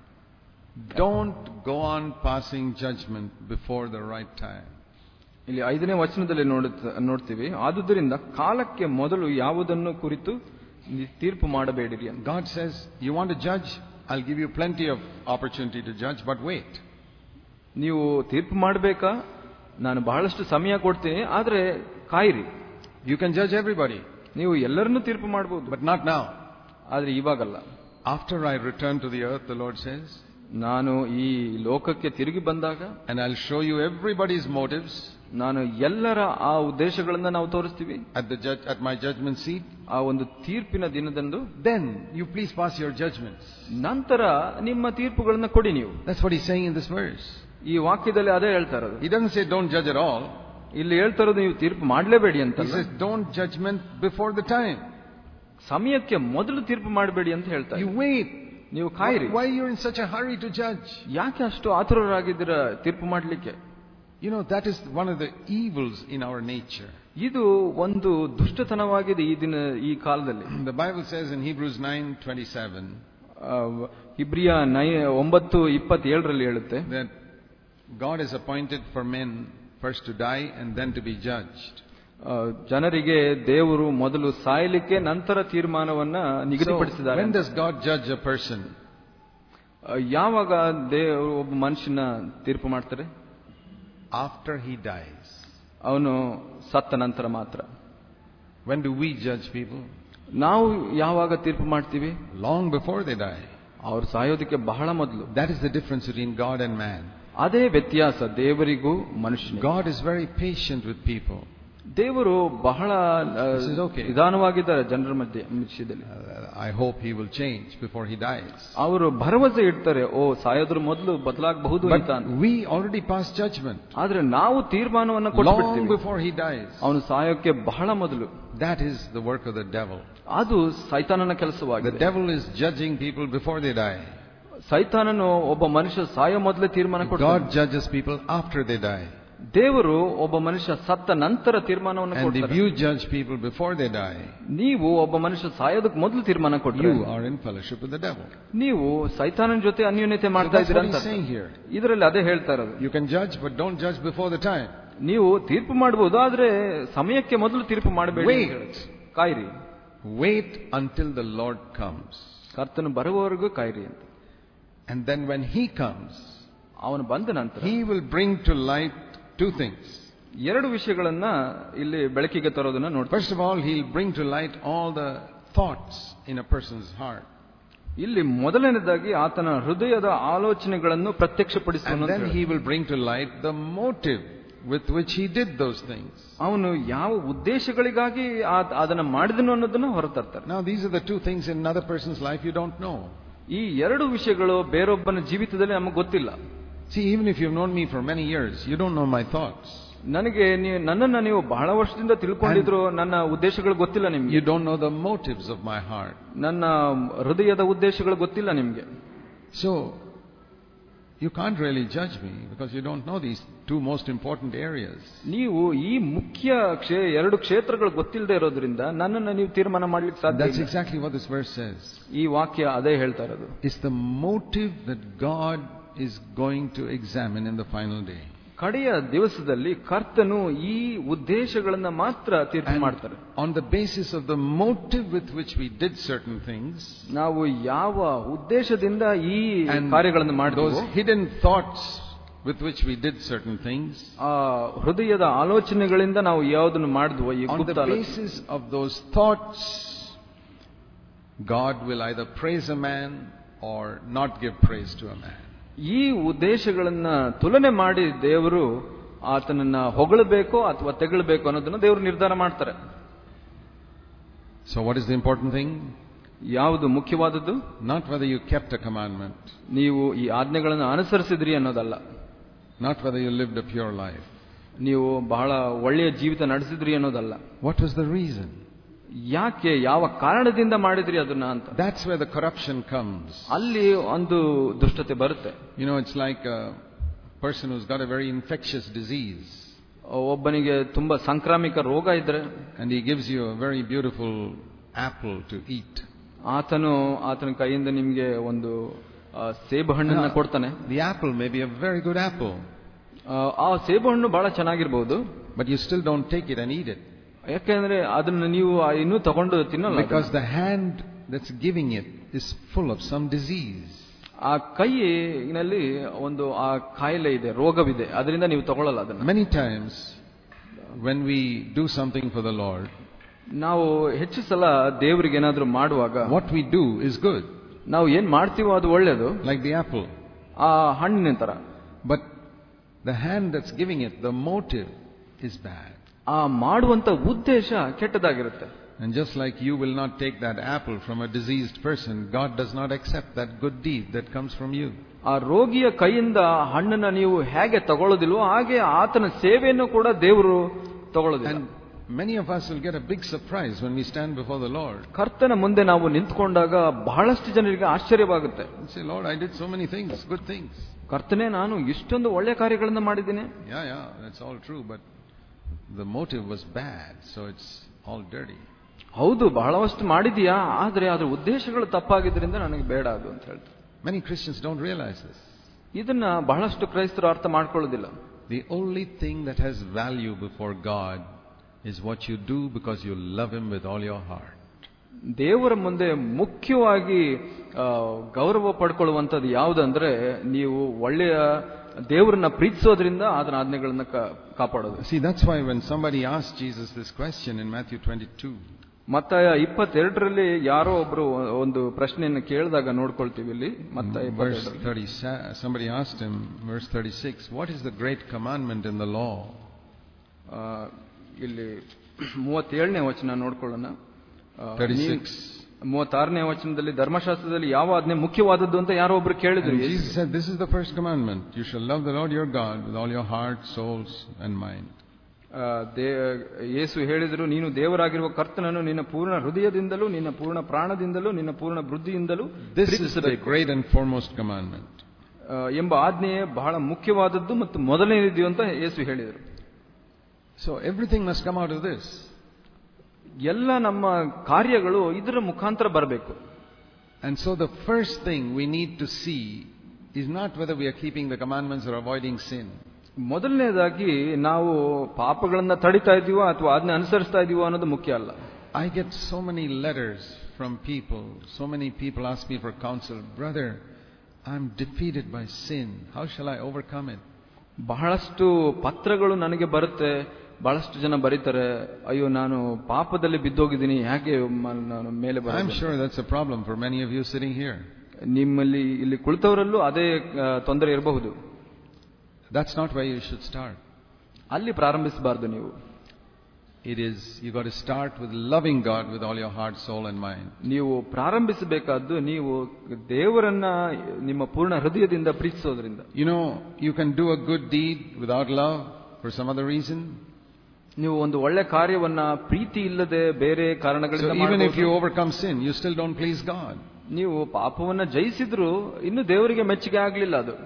Don't go on passing judgment before the right time. ಇಲ್ಲಿ ಐದನೇ ವಚನದಲ್ಲಿ ನೋಡುತ್ತ ನೋಡ್ತೀವಿ ಆದುದರಿಂದ ಕಾಲಕ್ಕೆ ಮೊದಲು ಯಾವುದನ್ನು ಕುರಿತು ನಿ- ತೀರ್ಪು ಮಾಡಬೇಡಿರಿ ಅಂತ God says, You want to judge? I'll give you plenty of opportunity to judge, but wait. ನೀವು ತೀರ್ಪು ಮಾಡಬೇಕಾ ನಾನು ಬಹಳಷ್ಟು ಸಮಯ ಕೊಡ್ತೀನಿ ಆದ್ರೆ ಕಾಯಿರಿ You can judge everybody, ನೀವು ಎಲ್ಲರನ್ನೂ ತೀರ್ಪು ಮಾಡಬಹುದು but not now. ಆದ್ರೆ ಇವಾಗಲ್ಲ After I return to the earth, the Lord says, ನಾನು ಈ ಲೋಕಕ್ಕೆ ತಿರುಗಿ ಬಂದಾಗ and I'll show you everybody's motives ನಾನು ಎಲ್ಲರ ಆ ಉದ್ದೇಶಗಳನ್ನ ನಾವು ತೋರಿಸ್ತೀವಿ at, the judge, at my judgment seat. ಆ ಒಂದು ತೀರ್ಪಿನ ದಿನದಂದು Then you please pass your judgments. ನಂತರ ನಿಮ್ಮ ತೀರ್ಪುಗಳನ್ನ ಕೊಡಿ ನೀವು That's what he's saying in this verse. ಈ ವಾಕ್ಯದಲ್ಲಿ ಅದೇ ಹೇಳ್ತಾ ಇರೋದು He doesn't say don't judge at all. ಇಲ್ಲಿ ಹೇಳ್ತಾ ಇರೋದು ನೀವು ತೀರ್ಪು ಮಾಡಲೇಬೇಡಿ ಅಂತ He says don't judgment before the time. ಸಮಯಕ್ಕೆ ಮೊದಲು ತೀರ್ಪು ಮಾಡಬೇಡಿ ಅಂತ ಹೇಳ್ತಾ You ಇದ್ದಾರೆ. wait. ನೀವು ಕಾಯಿರಿ Why you're in such a hurry to judge? ಯಾಕೆ ಅಷ್ಟು ಆತುರರಾಗಿದ್ದೀರಾ ತೀರ್ಪು ಮಾಡಲಿಕ್ಕೆ You know, that is one of the evils in our nature. ಇದು ಒಂದು ದುಷ್ಟತನವಾಗಿದೆ ಈ ದಿನ ಈ ಕಾಲದಲ್ಲಿ The Bible says in Hebrews 9:27 ಆ, ಇಬ್ರಿಯ ನೈ ಒಂಬತ್ತು ಇಪ್ಪತ್ತೇಳರಲ್ಲಿ ಹೇಳುತ್ತೆ that God is appointed for men first to die and then to be judged. ಆ, ಜನರಿಗೆ ದೇವರು ಮೊದಲು ಸಾಯಲಿಕ್ಕೆ ನಂತರ ತೀರ್ಮಾನವನ್ನ So, ನಿಗದಿಪಡಿಸಿದ್ದಾರೆ when does God judge a person? ಆ, ಯಾವಾಗ ದೇವರು ಒಬ್ಬ ಮನುಷ್ಯನ ತೀರ್ಪು ಮಾಡ್ತಾರೆ After he dies. ಅವನು ಸತ್ತ ನಂತರ ಮಾತ್ರ When do we judge people? ನಾವು ಯಾವಾಗ ತೀರ್ಪು ಮಾಡ್ತೀವಿ Long before they die. ಅವ್ರು ಸಾಯೋದಕ್ಕೆ ಬಹಳ ಮೊದಲು That is the difference between God and man. ಅದೇ ವ್ಯತ್ಯಾಸ ದೇವರಿಗೂ ಮನುಷ್ಯನಿಗೂ God is very patient with people. ದೇವರು ಬಹಳ ಆ, This is okay. ನಿಧಾನವಾಗಿದ್ದಾರೆ ಜನರ ಮಧ್ಯೆ ವಿಷಯದಲ್ಲಿ Uh, I hope he will change before he dies. ಅವರು ಭರವಸೆ ಇಡ್ತಾರೆ ಓ ಸಾಯೋದ್ರ ಮೊದಲು ಬದಲಾಗಬಹುದು ಅಂತ But we already passed judgment ಆದ್ರೆ ನಾವು ತೀರ್ಮಾನವನ್ನ long ಕೊಟ್ಬಿಡ್ತೀವಿ before he dies. ಅವನು ಸಾಯೋಕ್ಕೆ ಬಹಳ ಮೊದಲು That is the work of the devil. ಅದು ಸೈತಾನನ The ಕೆಲಸವಾಗಿದೆ devil is judging people before they die. ಸೈತಾನನು ಒಬ್ಬ ಮನುಷ್ಯ ಸಾಯೋ ಮೊದಲೇ ತೀರ್ಮಾನ ಕೊಡ್ತಾನೆ God judges people after they die. ದೇವರು ಒಬ್ಬ ಮನುಷ್ಯ ಸತ್ತ ನಂತರ ತೀರ್ಮಾನವನ್ನು And if ಕೊಡ್ತಾರೆ you judge people before they die, ನೀವು ಒಬ್ಬ ಮನುಷ್ಯ ಸಾಯೋದಕ್ಕೆ ಮೊದಲು ತೀರ್ಮಾನ ಕೊಟ್ರೆ you are in fellowship with the devil. ನೀವು ಸೈತಾನನ ಜೊತೆ ಅನ್ಯೋನ್ಯತೆ So ಮಾಡ್ತಾ that's ಇದ್ದೀರಾ what ಅಂತ he's saying here. ಇದರಲ್ಲಿ ಅದೇ ಹೇಳ್ತಾ ಇರೋದು You can judge, but don't judge before the time. ನೀವು ತೀರ್ಪು ಮಾಡಬಹುದು ಆದ್ರೆ ಸಮಯಕ್ಕೆ ಮೊದಲು ತೀರ್ಪು ಮಾಡಬೇಡಿ ಅಂತ Wait. ಹೇಳುತ್ತೆ. ಕಾಯಿರಿ Wait until the Lord comes. ಕರ್ತನು ಬರುವವರೆಗೂ ಕಾಯಿರಿ ಅಂತ And then when he comes, ಅವನು ಬಂದ ನಂತರ he will bring to light two things. ಎರಡು ವಿಷಯಗಳನ್ನ ಇಲ್ಲಿ ಬೆಳಕಿಗೆ ತರೋದನ್ನ ನೋಡ್ತಾರೆ First of all, he'll bring to light all the thoughts in a person's heart. ಇಲ್ಲಿ ಮೊದಲನೇದಾಗಿ ಆತನ ಹೃದಯದ ಆಲೋಚನೆಗಳನ್ನು And ಪ್ರತ್ಯಕ್ಷಪಡಿಸುವನು then he will bring to light the motive with which he did those things. ಅವನು ಯಾವ ಉದ್ದೇಶಗಳಿಗಾಗಿ ಆ- ಅದನ್ನ ಮಾಡಿದನು ಅನ್ನೋದನ್ನ ಹೊರತರ್ತಾರೆ Now, these are the two things in another person's life you don't know. ಈ ಎರಡು ವಿಷಯಗಳು ಬೇರೊಬ್ಬನ ಜೀವಿತದಲ್ಲಿ ನಮಗೆ ಗೊತ್ತಿಲ್ಲ See, even if you've known me for many years, you don't know my thoughts. ನನಗೆ ನೀವು ನನ್ನನ್ನ ನೀವು ಬಹಳ ವರ್ಷದಿಂದ ತಿಳ್ಕೊಂಡಿದ್ರು ನನ್ನ ಉದ್ದೇಶಗಳು ಗೊತ್ತಿಲ್ಲ ನಿಮ್ಗೆ You don't know the motives of my heart. ನನ್ನ ಹೃದಯದ ಉದ್ದೇಶಗಳು ಗೊತ್ತಿಲ್ಲ ನಿಮ್ಗೆ So, you can't really judge me because you don't know these two most important areas. ನೀವು ಈ ಮುಖ್ಯ ಕ್ಷೇ ಎರಡು ಕ್ಷೇತ್ರಗಳು ಗೊತ್ತಿಲ್ಲದೆ ಇರೋದ್ರಿಂದ ನನ್ನನ್ನು ನೀವು ತೀರ್ಮಾನ ಮಾಡ್ಲಿಕ್ಕೆ ಸಾಧ್ಯ That's ಇಲ್ಲ. exactly what this verse says. ಈ ವಾಕ್ಯ ಅದೇ ಹೇಳ್ತಾ ಇರೋದು It's the motive that God is going to examine in the final day. ಕಡೆಯ ದಿವಸದಲ್ಲಿ ಕರ್ತನು ಈ ಉದ್ದೇಶಗಳನ್ನ ಮಾತ್ರ ತೀರ್ಪು And ಮಾಡ್ತಾರೆ on the basis of the motive with which we did certain things, ನಾವು ಯಾವ ಉದ್ದೇಶದಿಂದ ಈ and ಕಾರ್ಯಗಳನ್ನು those ಮಾಡಿದವು hidden thoughts with which we did certain things, ಆ ಹೃದಯದ ಆಲೋಚನೆಗಳಿಂದ ನಾವು ಯಾವುದನ್ನು ಮಾಡಿದ್ವೋ ಈ on the ಗುಪ್ತ ಆಲೋಚನೆ. basis of those thoughts, God will either praise a man or not give praise to a man. ಈ ಉದ್ದೇಶಗಳನ್ನ ತುಲನೆ ಮಾಡಿ ದೇವರು ಆತನನ್ನ ಹೊಗಳಬೇಕೋ ಅಥವಾ ತೆಗಳಬೇಕೋ ಅನ್ನೋದನ್ನ ದೇವರು ನಿರ್ಧಾರ ಮಾಡ್ತಾರೆ So, what is the important thing? ಯಾವುದು ಮುಖ್ಯವಾದದ್ದು Not whether you kept a commandment, ನೀವು ಈ ಆಜ್ಞೆಗಳನ್ನು ಅನುಸರಿಸಿದ್ರಿ ಅನ್ನೋದಲ್ಲ not whether you lived a pure life. ನೀವು ಬಹಳ ಒಳ್ಳೆಯ ಜೀವಿತ ನಡೆಸಿದ್ರಿ ಅನ್ನೋದಲ್ಲ What was the reason? ಯಾಕೆ ಯಾವ ಕಾರಣದಿಂದ ಮಾಡಿದ್ರಿ ಅದನ್ನ ಅಂತ That's where the corruption comes. ಅಲ್ಲಿ ಒಂದು ದುಷ್ಟತೆ ಬರುತ್ತೆ You know, it's like a person who's got a very infectious disease. ಒಬ್ಬನಿಗೆ ತುಂಬಾ ಸಾಂಕ್ರಾಮಿಕ ರೋಗ ಇದ್ರೆ and he gives you a very beautiful apple to eat. ಆತನು ಆತನ ಕೈಯಿಂದ ನಿಮ್ಗೆ ಒಂದು ಆ, ಸೇಬು ಹಣ್ಣನ್ನ ಕೊಡ್ತಾನೆ The apple may be a very good apple, ಆ, ಆ ಸೇಬು ಹಣ್ಣು ಬಹಳ ಚೆನ್ನಾಗಿರ್ಬಹುದು but you still don't take it and eat it. ಯಾಕೆಂದ್ರೆ ಅದನ್ನ ನೀವು ಆ ಇನ್ನೂ ತಗೊಂಡು ತಿನ್ನಲ್ಲ Because ಅದನ್ನ. the hand that's giving it is full of some disease. ಆ ಕೈನಲ್ಲಿ ಒಂದು ಆ ಕಾಯಿಲೆ ಇದೆ ರೋಗವಿದೆ ಅದರಿಂದ ನೀವು ತಗೊಳ್ಳಲ್ಲ ಅದನ್ನ Many times, when we do something for the Lord, ನಾವು ಹೆಚ್ಚು ಸಲ ದೇವರಿಗೆ ಏನಾದ್ರೂ ಮಾಡುವಾಗ what we do is good, ನಾವು ಏನ್ ಮಾಡ್ತೀವೋ ಅದು ಒಳ್ಳೇದು like the apple. ಆ ಹಣ್ಣಿನ ತರ But the hand that's giving it, the motive is bad. ಆ ಮಾಡುವಂತ ಉದ್ದೇಶ ಕೆಟ್ಟದಾಗಿರುತ್ತೆ And just like you will not take that apple from a diseased person, God does not accept that good deed that comes from you. ಆ ರೋಗಿಯ ಕೈಯಿಂದ ಹಣ್ಣನ್ನ ನೀವು ಹೇಗೆ ತಗೊಳ್ಳೋದಿಲ್ವೋ ಹಾಗೆ ಆತನ ಸೇವೆಯನ್ನು ಕೂಡ ದೇವರು ತಗೊಳ್ಳೋದಿಲ್ಲ And many of us will get a big surprise when we stand before the Lord ಕರ್ತನ ಮುಂದೆ ನಾವು ನಿಂತ್ಕೊಂಡಾಗ ಬಹಳಷ್ಟು ಜನರಿಗೆ ಆಶ್ಚರ್ಯವಾಗುತ್ತೆ and say, Lord, I did so many things, good things. ಕರ್ತನೆ ನಾನು ಇಷ್ಟೊಂದು ಒಳ್ಳೆ ಕಾರ್ಯಗಳನ್ನ ಮಾಡಿದ್ದೀನಿ Yeah, yeah, that's all true, but the motive was bad, so it's all dirty. ಹೌದು ಬಹಳಷ್ಟು ಮಾಡಿದೀಯಾ ಆದ್ರೆ ಅದ್ರ ಉದ್ದೇಶಗಳು ತಪ್ಪಾಗಿದ್ರಿಂದ ನನಗೆ ಬೇಡ ಅದು ಅಂತ ಹೇಳ್ತಾರೆ Many Christians don't realize this. ಇದನ್ನ ಬಹಳಷ್ಟು ಕ್ರೈಸ್ತರು ಅರ್ಥ ಮಾಡ್ಕೊಳ್ಳೋದಿಲ್ಲ The only thing that has value before God is what you do because you love Him with all your heart. ದೇವರ ಮುಂದೆ ಮುಖ್ಯವಾಗಿ ಆ, ಗೌರವ ಪಡ್ಕೊಳ್ಳುವಂಥದ್ದು ಯಾವುದಂದ್ರೆ ನೀವು ಒಳ್ಳೆಯ ದೇವರನ್ನ ಪ್ರೀತಿಸೋದ್ರಿಂದ ಅದರ ಆಜ್ಞೆಗಳನ್ನ ಕಾ- ಕಾಪಾಡೋದು See, that's why when somebody asked Jesus this question in Matthew 22, ಮತ್ತ ಇಪ್ಪತ್ತೆರಡರಲ್ಲಿ ಯಾರೋ ಒಬ್ರು ಒಂದು ಪ್ರಶ್ನೆಯನ್ನು ಕೇಳಿದಾಗ ನೋಡ್ಕೊಳ್ತೀವಿ ಇಲ್ಲಿ ಮತ್ತ in verse 30, somebody asked him, verse 36, what is the great commandment in the law? ಇಲ್ಲಿ ಮೂವತ್ತೇಳನೇ ವಚನ ನೋಡ್ಕೊಳ್ಳೋಣ ಆ, 36. ನೀನ್- ಮೂವತ್ತಾರನೇ ವಚನದಲ್ಲಿ ಧರ್ಮಶಾಸ್ತ್ರದಲ್ಲಿ ಯಾವ ಆಜ್ಞೆ ಮುಖ್ಯವಾದದ್ದು ಅಂತ ಯಾರೋ ಒಬ್ರು ಕೇಳಿದ್ರು And Jesus said, this is the first commandment. You shall love the Lord your God with all your heart, souls, and mind. ಆ, ದೇ- ಯೇಸು ಹೇಳಿದರು ನೀನು ದೇವರಾಗಿರುವ ಕರ್ತನನ್ನು ನಿನ್ನ ಪೂರ್ಣ ಹೃದಯದಿಂದಲೂ ನಿನ್ನ ಪೂರ್ಣ ಪ್ರಾಣದಿಂದಲೂ ನಿನ್ನ ಪೂರ್ಣ ಬುದ್ಧಿಯಿಂದಲೂ This is the ಪ್ರೀತಿಸಬೇಕು great and foremost commandment. ಆ, ಎಂಬ ಆಜ್ಞೆಯೇ ಬಹಳ ಮುಖ್ಯವಾದದ್ದು ಮತ್ತು ಮೊದಲನೇದು ಅಂತ ಯೇಸು ಹೇಳಿದರು So everything must come out of this. ಎಲ್ಲ ನಮ್ಮ ಕಾರ್ಯಗಳು ಇದರ ಮುಖಾಂತರ ಬರಬೇಕು And so the first thing we need to see is not whether we are keeping the commandments or avoiding sin. ಮೊದಲನೇದಾಗಿ ನಾವು ಪಾಪಗಳನ್ನ ತಡಿತಾ ಇದೀವೋ ಅಥವಾ ಅದನ್ನ ಅನುಸರಿಸ್ತಾ ಇದೀವೋ ಅನ್ನೋದು ಮುಖ್ಯ ಅಲ್ಲ I get so many letters from people. So many people ask me for counsel. Brother, I'm defeated by sin. How shall I overcome it? ಬಹಳಷ್ಟು ಪತ್ರಗಳು ನನಗೆ ಬರುತ್ತೆ ಬಹಳಷ್ಟು ಜನ ಬರೀತಾರೆ ಅಯ್ಯೋ ನಾನು ಪಾಪದಲ್ಲಿ ಬಿದ್ದೋಗಿದ್ದೀನಿ ಹೇಗೆ ಮ- ನಾನು ಮೇಲೆ I'm ಬರೋದು sure that's a problem for many of you sitting here. ನಿಮ್ಮಲ್ಲಿ ಇಲ್ಲಿ ಕುಳಿತವರಲ್ಲೂ ಅದೇ ಆ, ತೊಂದರೆ ಇರಬಹುದು That's not where you should start. ಅಲ್ಲಿ ಪ್ರಾರಂಭಿಸಬಾರ್ದು ನೀವು It is, you got to start with loving God with all your heart, soul, and mind. ನೀವು ಪ್ರಾರಂಭಿಸಬೇಕಾದ್ದು ನೀವು ದೇವರನ್ನ ನಿಮ್ಮ ಪೂರ್ಣ ಹೃದಯದಿಂದ ಪ್ರೀತಿಸೋದ್ರಿಂದ You know, you can do a good deed without love for some other reason. ನೀವು ಒಂದು ಒಳ್ಳೆ ಕಾರ್ಯವನ್ನ ಪ್ರೀತಿ ಇಲ್ಲದೆ ಬೇರೆ So ಕಾರಣಗಳಿಂದ even if ಮಾಡ್ಬೋದು. you overcome sin, you still don't please God. ನೀವು ಪಾಪವನ್ನ ಜಯಿಸಿದ್ರು ಇನ್ನು ದೇವರಿಗೆ ಮೆಚ್ಚುಗೆ ಆಗ್ಲಿಲ್ಲ ಅದು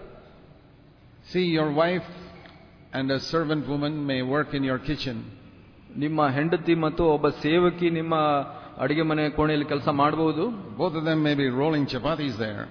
See, your wife and a servant woman may work in your kitchen. ನಿಮ್ಮ ಹೆಂಡತಿ ಮತ್ತು ಒಬ್ಬ ಸೇವಕಿ ನಿಮ್ಮ ಅಡಿಗೆ ಮನೆ ಕೋಣೆಯಲ್ಲಿ ಕೆಲಸ ಮಾಡಬಹುದು Both of them may be rolling chapatis there.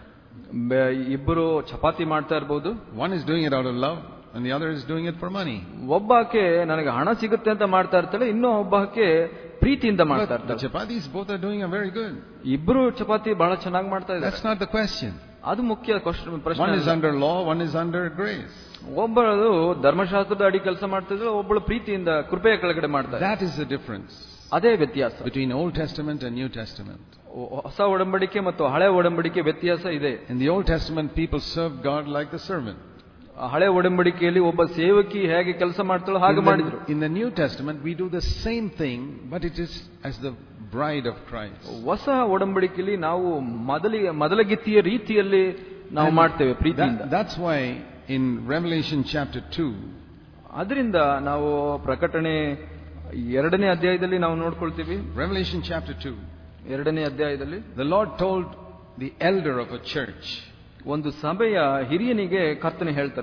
ಇಬ್ಬರು ಚಪಾತಿ ಮಾಡ್ತಾ ಇರಬಹುದು One is doing it out of love, and the other is doing it for money. ಒಬ್ಬಾಕೆ ನನಗೆ ಹಣ ಸಿಗುತ್ತೆ ಅಂತ ಮಾಡ್ತಾ ಇರ್ತಾಳೆ ಇನ್ನೂ ಒಬ್ಬಾಕೆ ಪ್ರೀತಿಯಿಂದ ಮಾಡ್ತಾ But the ಇರ್ತಾಳೆ chapatis both are doing are very good. ಇಬ್ರು ಚಪಾತಿ ಬಹಳ ಚೆನ್ನಾಗಿ ಮಾಡ್ತಾ ಇದ್ದಾರೆ That's not the question. ಅದು ಮುಖ್ಯ ಕ್ವಶನ್ ಪ್ರಶ್ನೆ One is ಅಲ್ಲ. under law, one is under grace. ಒಬ್ಬಳು ಧರ್ಮಶಾಸ್ತ್ರದ ಅಡಿ ಕೆಲಸ ಮಾಡ್ತಿದ್ರು ಒಬ್ಬಳು ಪ್ರೀತಿಯಿಂದ ಕೃಪೆಯ ಕೆಳಗಡೆ ಮಾಡ್ತಾ ಇದ್ದಾರೆ. That is the difference ಅದೇ ವ್ಯತ್ಯಾಸ between Old Testament and New Testament. ಹೊಸ ಒಡಂಬಡಿಕೆ ಮತ್ತು ಹಳೆ ಒಡಂಬಡಿಕೆ ವ್ಯತ್ಯಾಸ ಇದೆ In the Old Testament, people served God like the servant. ಹಳೆ ಒಡಂಬಡಿಕೆಯಲ್ಲಿ ಒಬ್ಬ ಸೇವಕಿ ಹೇಗೆ ಕೆಲಸ ಮಾಡ್ತಾಳೋ ಹಾಗೆ In ಮಾಡಿದ್ರು the, in the New Testament, we do the same thing, but it is as the bride of Christ. ಹೊಸ ಒಡಂಬಡಿಕೆಯಲ್ಲಿ ನಾವು ಮೊದಲಿಗೆ ಮೊದಲಗಿತ್ತಿಯ ರೀತಿಯಲ್ಲಿ ನಾವು And ಮಾಡ್ತೇವೆ ಪ್ರೀತಿಯಿಂದ that- that's why in Revelation chapter 2, ಅದರಿಂದ ನಾವು ಪ್ರಕಟಣೆ ಎರಡನೇ ಅಧ್ಯಾಯದಲ್ಲಿ ನಾವು ನೋಡ್ಕೊಳ್ತೀವಿ Revelation chapter 2, ಎರಡನೇ ಅಧ್ಯಾಯದಲ್ಲಿ the Lord told the elder of a church, ಒಂದು ಸಭೆಯ ಹಿರಿಯನಿಗೆ ಕರ್ತನೆ ಹೇಳ್ತಾನೆ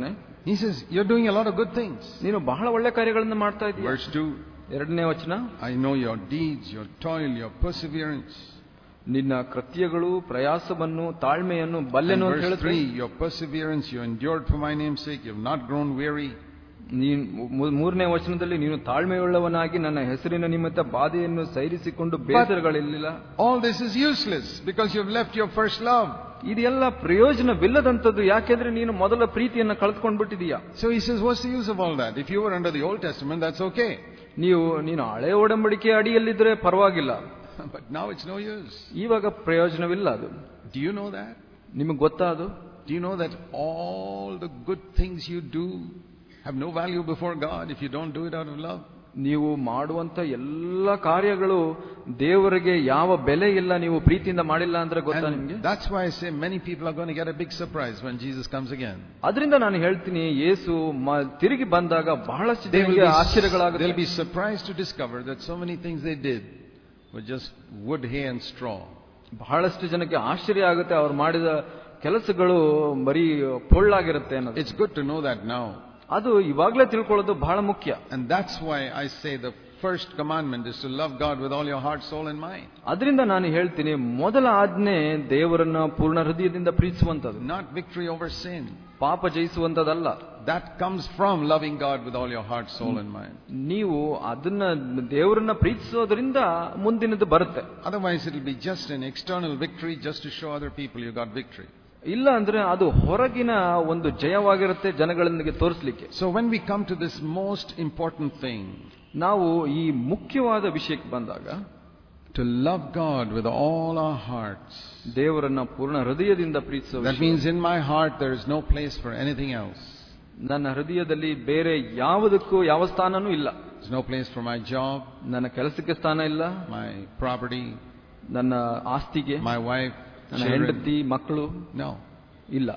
He says, You're doing a lot of good things. ನೀನು ಬಹಳ ಒಳ್ಳೆ ಕಾರ್ಯಗಳನ್ನು ಮಾಡ್ತಾ ಇದೀಯ Verse 2 ಎರಡನೇ ವಚನ I know your deeds, your toil, your perseverance. ನಿನ್ನ ಕೃತ್ಯಗಳು ಪ್ರಯಾಸವನ್ನು ತಾಳ್ಮೆಯನ್ನು And ಬಲ್ಲೆನು ಅಂತ verse ಹೇಳಿದ್ರೆ 3 Your perseverance, you endured for my name's sake, you have not grown weary. ನೀನ್ ಮೂ- ಮೂರನೇ ವಚನದಲ್ಲಿ ನೀನು ತಾಳ್ಮೆಯುಳ್ಳವನಾಗಿ ನನ್ನ ಹೆಸರಿನ ನಿಮಿತ್ತ ಬಾಧೆಯನ್ನು ಸೈರಿಸಿಕೊಂಡು ಬೇಸರಗಳಿಲ್ಲ All this is useless because you've left your first love. ಇದೆಲ್ಲ ಪ್ರಯೋಜನವಿಲ್ಲದಂಥದ್ದು ಯಾಕೆಂದ್ರೆ ನೀನು ಮೊದಲ ಪ್ರೀತಿಯನ್ನ ಕಳೆದುಕೊಂಡ್ಬಿಟ್ಟಿದೀಯ So he says, What's the use of all that? If you were under the Old Testament, that's okay. ನೀವು ನೀನು ಹಳೆ ಒಡಂಬಡಿಕೆ ಅಡಿಯಲ್ಲಿದ್ರೆ ಪರವಾಗಿಲ್ಲ But now it's no use. ಇವಾಗ ಪ್ರಯೋಜನವಿಲ್ಲ ಅದು Do you know that? ನಿಮಗೆ ಗೊತ್ತಾ ಅದು Do you know that all the good things you do have no value before God if you don't do it out of love? ನೀವು ಮಾಡುವಂತ ಎಲ್ಲ ಕಾರ್ಯಗಳು ದೇವರಿಗೆ ಯಾವ ಬೆಲೆ ಇಲ್ಲ ನೀವು ಪ್ರೀತಿಯಿಂದ ಮಾಡಿಲ್ಲ ಅಂದ್ರೆ ಗೊತ್ತಾ ನಿಮ್ಗೆ And that's why I say many people are going to get a big surprise when Jesus comes again. ಅದರಿಂದ ನಾನು ಹೇಳ್ತೀನಿ ಯೇಸು ಮ- ತಿರುಗಿ ಬಂದಾಗ ಬಹಳಷ್ಟು They will, ಜನರಿಗೆ be, ಆಶ್ಚರ್ಯಗಳಾಗುತ್ತೆ they'll be surprised to discover that so many things they did were just wood, hay, and straw. ಬಹಳಷ್ಟು ಜನಕ್ಕೆ ಆಶ್ಚರ್ಯ ಆಗುತ್ತೆ ಅವ್ರು ಮಾಡಿದ ಕೆಲಸಗಳು ಬರೀ ಪೊಳ್ಳಾಗಿರುತ್ತೆ ಅನ್ನೋದು It's good to know that now. ಅದು ಇವಾಗಲೇ ತಿಳ್ಕೊಳ್ಳೋದು ಬಹಳ ಮುಖ್ಯ And that's why I say the first commandment is to love God with all your heart, soul, and mind. ಅದರಿಂದ ನಾನು ಹೇಳ್ತೀನಿ ಮೊದಲ ಆಜ್ಞೆ ದೇವರನ್ನ ಪೂರ್ಣ ಹೃದಯದಿಂದ ಪ್ರೀತಿಸುವಂತದ್ದು Not victory over sin. ಪಾಪ ಜಯಿಸುವಂತದಲ್ಲ That comes from loving God with all your heart, soul, and mind. ನೀವು ಅದನ್ನ ದೇವರನ್ನ ಪ್ರೀತಿಸೋದ್ರಿಂದ ಮುಂದಿನದು ಬರುತ್ತೆ Otherwise, it'll be just an external victory just to show other people you got victory. ಇಲ್ಲ ಅಂದ್ರೆ ಅದು ಹೊರಗಿನ ಒಂದು ಜಯವಾಗಿರುತ್ತೆ ಜನಗಳಿಗೆ ತೋರಿಸ್ಲಿಕ್ಕೆ So when we come to this most important thing, ನಾವು ಈ ಮುಖ್ಯವಾದ ವಿಷಯಕ್ಕೆ ಬಂದಾಗ to love God with all our hearts, ದೇವರನ್ನ ಪೂರ್ಣ ಹೃದಯದಿಂದ ಪ್ರೀತಿಸೋ that ವಿಷಯ. means in my heart there is no place for anything else. ನನ್ನ ಹೃದಯದಲ್ಲಿ ಬೇರೆ ಯಾವುದಕ್ಕೂ ಯಾವ ಸ್ಥಾನನೂ ಇಲ್ಲ There's no place for my job, ನನ್ನ ಕೆಲಸಕ್ಕೆ ಸ್ಥಾನ ಇಲ್ಲ my property, ನನ್ನ ಆಸ್ತಿಗೆ my wife, ನನ್ನ children. ಹೆಂಡತಿ ಮಕ್ಕಳು No. ಇಲ್ಲ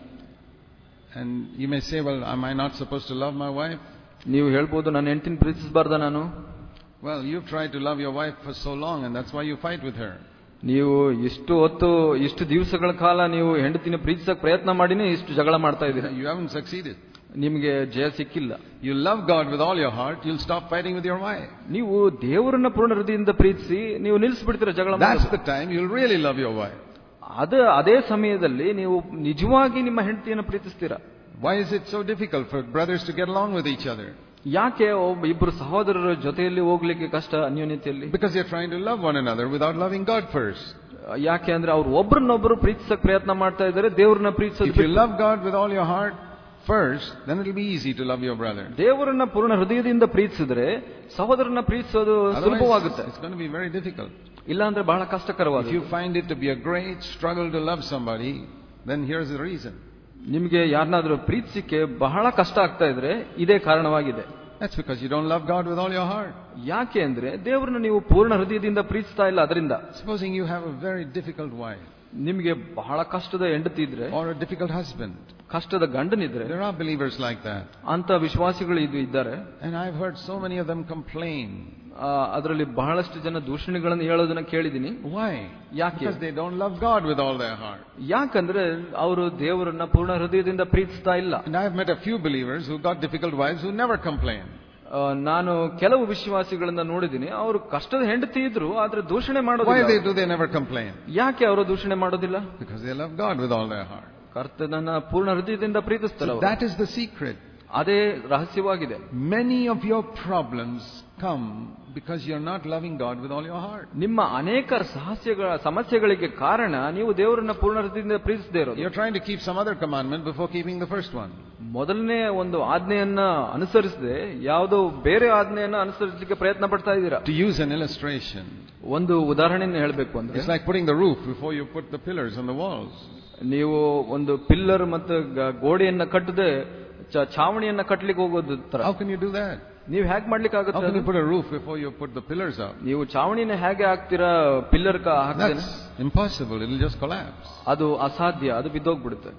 And you may say, well, am I not supposed to love my wife? ನೀವು ಹೇಳ್ಬೋದು ನನ್ನ ಹೆಂಡತಿನ ಪ್ರೀತಿಸಬಾರ್ದ ನಾನು Well, you've tried to love your wife for so long, and that's why you fight with her. ನೀವು ಇಷ್ಟು ಹೊತ್ತು ಇಷ್ಟು ದಿವಸಗಳ ಕಾಲ ನೀವು ಹೆಂಡತಿನ ಪ್ರೀತಿಸಕ್ ಪ್ರಯತ್ನ ಮಾಡಿನೇ ಇಷ್ಟು ಜಗಳ ಮಾಡ್ತಾ ಇದ್ದೀರಾ You haven't succeeded. ನಿಮಗೆ ಜಯ ಸಿಕ್ಕಿಲ್ಲ You love God with all your heart, you'll stop fighting with your wife. ನೀವು ದೇವರನ್ನ ಪೂರ್ಣ ಹೃದಯದಿಂದ ಪ್ರೀತಿಸಿ ನೀವು ನಿಲ್ಲಿಸ್ಬಿಡ್ತೀರ ಜಗಳ That's ಮಾಡೋದು. the time you'll really love your wife. ಅದ ಅದೇ ಸಮಯದಲ್ಲಿ ನೀವು ನಿಜವಾಗಿ ನಿಮ್ಮ ಹೆಂಡತಿಯನ್ನು ಪ್ರೀತಿಸ್ತೀರಾ Why is it so difficult for brothers to get along with each other? ಯಾಕೆ ಒಬ್ಬ ಇಬ್ಬರು ಸಹೋದರರ ಜೊತೆಯಲ್ಲಿ ಹೋಗ್ಲಿಕ್ಕೆ ಕಷ್ಟ ಅನ್ಯೋನ್ಯತೆಯಲ್ಲಿ Because they're trying to love one another without loving God first. ಯಾಕೆ ಅಂದ್ರೆ ಅವ್ರು ಒಬ್ರನ್ನೊಬ್ರು ಪ್ರೀತಿಸಕ್ ಪ್ರಯತ್ನ ಮಾಡ್ತಾ ಇದ್ದಾರೆ ದೇವ್ರನ್ನ ಪ್ರೀತಿಸೋದು If you ಬಿಟ್ಟು. love God with all your heart first, then it'll be easy to love your brother. ದೇವರನ್ನ ಪೂರ್ಣ ಹೃದಯದಿಂದ ಪ್ರೀತಿಸಿದ್ರೆ ಸಹೋದರನ ಪ್ರೀತಿಸೋದು ಸುಲಭವಾಗುತ್ತೆ Otherwise, it's going to be very difficult. ಇಲ್ಲಾಂದ್ರೆ ಬಹಳ If ಕಷ್ಟಕರವಾದ you find it to be a great struggle to love somebody, then here's the reason. ನಿಮ್ಗೆ ಯಾರನ್ನಾದ್ರೂ ಪ್ರೀತಿಸಿಕ್ಕೆ ಬಹಳ ಕಷ್ಟ ಆಗ್ತಾ ಇದ್ರೆ ಇದೇ ಕಾರಣವಾಗಿದೆ That's because you don't love God with all your heart. ಯಾಕೆ ಅಂದ್ರೆ ದೇವರನ್ನ ನೀವು ಪೂರ್ಣ ಹೃದಯದಿಂದ ಪ್ರೀತಿಸ್ತಾ ಇಲ್ಲ ಅದರಿಂದ Supposing you have a very difficult wife ನಿಮ್ಗೆ ಬಹಳ ಕಷ್ಟದ ಹೆಂಡತಿ ಇದ್ರೆ or a difficult husband. ಕಷ್ಟದ ಗಂಡನಿದ್ರೆ There are believers like that. ಅಂತ ವಿಶ್ವಾಸಿಗಳು ಇದು ಇದ್ದಾರೆ And I've heard so many of them complain. ಅದರಲ್ಲಿ ಬಹಳಷ್ಟು ಜನ ದೂಷಣೆಗಳನ್ನು ಹೇಳೋದನ್ನ ಕೇಳಿದೀನಿ Why? ಯಾಕೆ Because they don't love God with all their heart. ಯಾಕಂದ್ರೆ ಅವರು ದೇವರನ್ನ ಪೂರ್ಣ ಹೃದಯದಿಂದ ಪ್ರೀತಿಸ್ತಾ ಇಲ್ಲ And I've met a few believers who got difficult wives who never complain. ಆ, ನಾನು ಕೆಲವು ವಿಶ್ವಾಸಿಗಳನ್ನ ನೋಡಿದ್ದೀನಿ ಅವರು ಕಷ್ಟದ ಹೆಂಡತಿ ಇದ್ರು ಆದ್ರೆ ದೂಷಣೆ Why ಮಾಡೋದಿಲ್ಲ they do they never complain? ಯಾಕೆ ಅವರು ದೂಷಣೆ ಮಾಡೋದಿಲ್ಲ Because they love God with all their heart. ಕರ್ತನನ್ನ ಪೂರ್ಣ ಹೃದಯದಿಂದ ಪ್ರೀತಿಸ್ತಾರೆ So ಅವರು. that is the secret. ಅದೇ ರಹಸ್ಯವಾಗಿದೆ Many of your problems come because you're not loving God with all your heart. ನಿಮ್ಮ ಅನೇಕ ರಹಸ್ಯಗಳ ಸಮಸ್ಯೆಗಳಿಗೆ ಕಾರಣ ನೀವು ದೇವರನ್ನ ಪೂರ್ಣ ಹೃದಯದಿಂದ ಪ್ರೀತಿಸದೇ ಇರೋದು You're trying to keep some other commandment before keeping the first one. ಮೊದಲನೇ ಒಂದು ಆಜ್ಞೆಯನ್ನ ಅನುಸರಿಸದೆ ಯಾವುದೋ ಬೇರೆ ಆಜ್ಞೆಯನ್ನ ಅನುಸರಿಸಲಿಕ್ಕೆ ಪ್ರಯತ್ನ ಪಡ್ತಾ ಇದ್ದೀರಾ To use an illustration, ಒಂದು ಉದಾಹರಣೆಯನ್ನು ಹೇಳಬೇಕು ಅಂದ್ರೆ it's like putting the roof before you put the pillars on the walls. ನೀವು ಒಂದು ಪಿಲ್ಲರ್ ಮತ್ತು ಗ- ಗೋಡೆಯನ್ನ ಕಟ್ಟದೆ ಚ- ಛಾವಣಿಯನ್ನ ಕಟ್ಟಲಿಕ್ಕೆ ಹೋಗೋದು ತರ How can you do that? ನೀವು ಹೇಗೆ ಮಾಡ್ಲಿಕ್ಕೆ How can you ಆಗುತ್ತೆ put a roof before you put the pillars up? ನೀವು ಛಾವಣಿನ ಹೇಗೆ ಹಾಕ್ತೀರಾ ಪಿಲ್ಲರ್ ಹಾಕ್ತೇನೆ That's impossible. It'll just collapse. ಅದು ಅಸಾಧ್ಯ ಅದು ಬಿದ್ದೋಗ್ಬಿಡುತ್ತೆ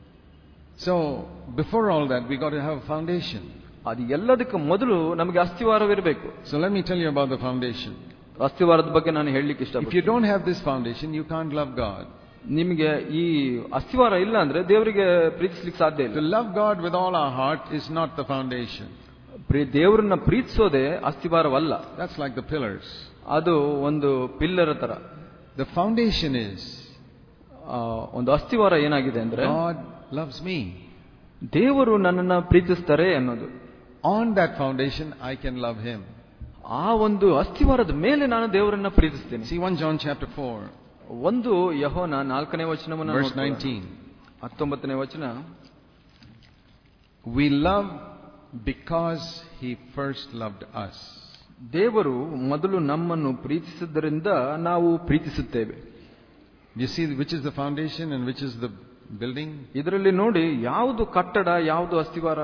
So, before all that, we got to have a foundation. ಅದು ಎಲ್ಲದಕ್ಕೆ ಮೊದಲು ನಮಗೆ ಅಸ್ಥಿವಾರವಿರಬೇಕು So let me tell you about the foundation. ಅಸ್ಥಿವಾರದ ಬಗ್ಗೆ ನಾನು ಹೇಳಲಿಕ್ಕೆ If you ಇಷ್ಟಪಡ್ತೀನಿ don't have this foundation, you can't love God. ನಿಮಗೆ ಈ ಅಸ್ಥಿವಾರ ಇಲ್ಲ ಅಂದ್ರೆ ದೇವರಿಗೆ ಪ್ರೀತಿಸ್ಲಿಕ್ಕೆ ಸಾಧ್ಯ To ಇಲ್ಲ love God with all our heart is not the foundation. ಪ್ರೀ- ದೇವರನ್ನ ಪ್ರೀತಿಸೋದೇ ಅಸ್ಥಿವಾರವಲ್ಲ That's like the pillars. ಅದು ಒಂದು ಪಿಲ್ಲರ್ ತರ The foundation is ಆ, ಒಂದು ಅಸ್ಥಿವಾರ ಏನಾಗಿದೆ ಅಂದ್ರೆ God loves me. ದೇವರು ನನ್ನನ್ನ ಪ್ರೀತಿಸ್ತಾರೆ ಅನ್ನೋದು On that foundation, I can love Him. ಆ ಒಂದು ಅಸ್ಥಿವಾರದ ಮೇಲೆ ನಾನು ದೇವರನ್ನ ಪ್ರೀತಿಸ್ತೇನೆ See 1 John chapter 4, ಒಂದು ಯಹೋನ ನಾಲ್ಕನೇ ವಚನವನ್ನು verse ನೋಡ್ಕೊಳ್ಳೋಣ. 19. ಹತ್ತೊಂಬತ್ತನೇ ವಚನ We love because He first loved us. ದೇವರು ಮೊದಲು ನಮ್ಮನ್ನು ಪ್ರೀತಿಸಿದ್ದರಿಂದ ನಾವು ಪ್ರೀತಿಸುತ್ತೇವೆ You see which is the foundation and which is the building? ಇದರಲ್ಲಿ ನೋಡಿ ಯಾವುದು ಕಟ್ಟಡ ಯಾವುದು ಅಸ್ಥಿವಾರ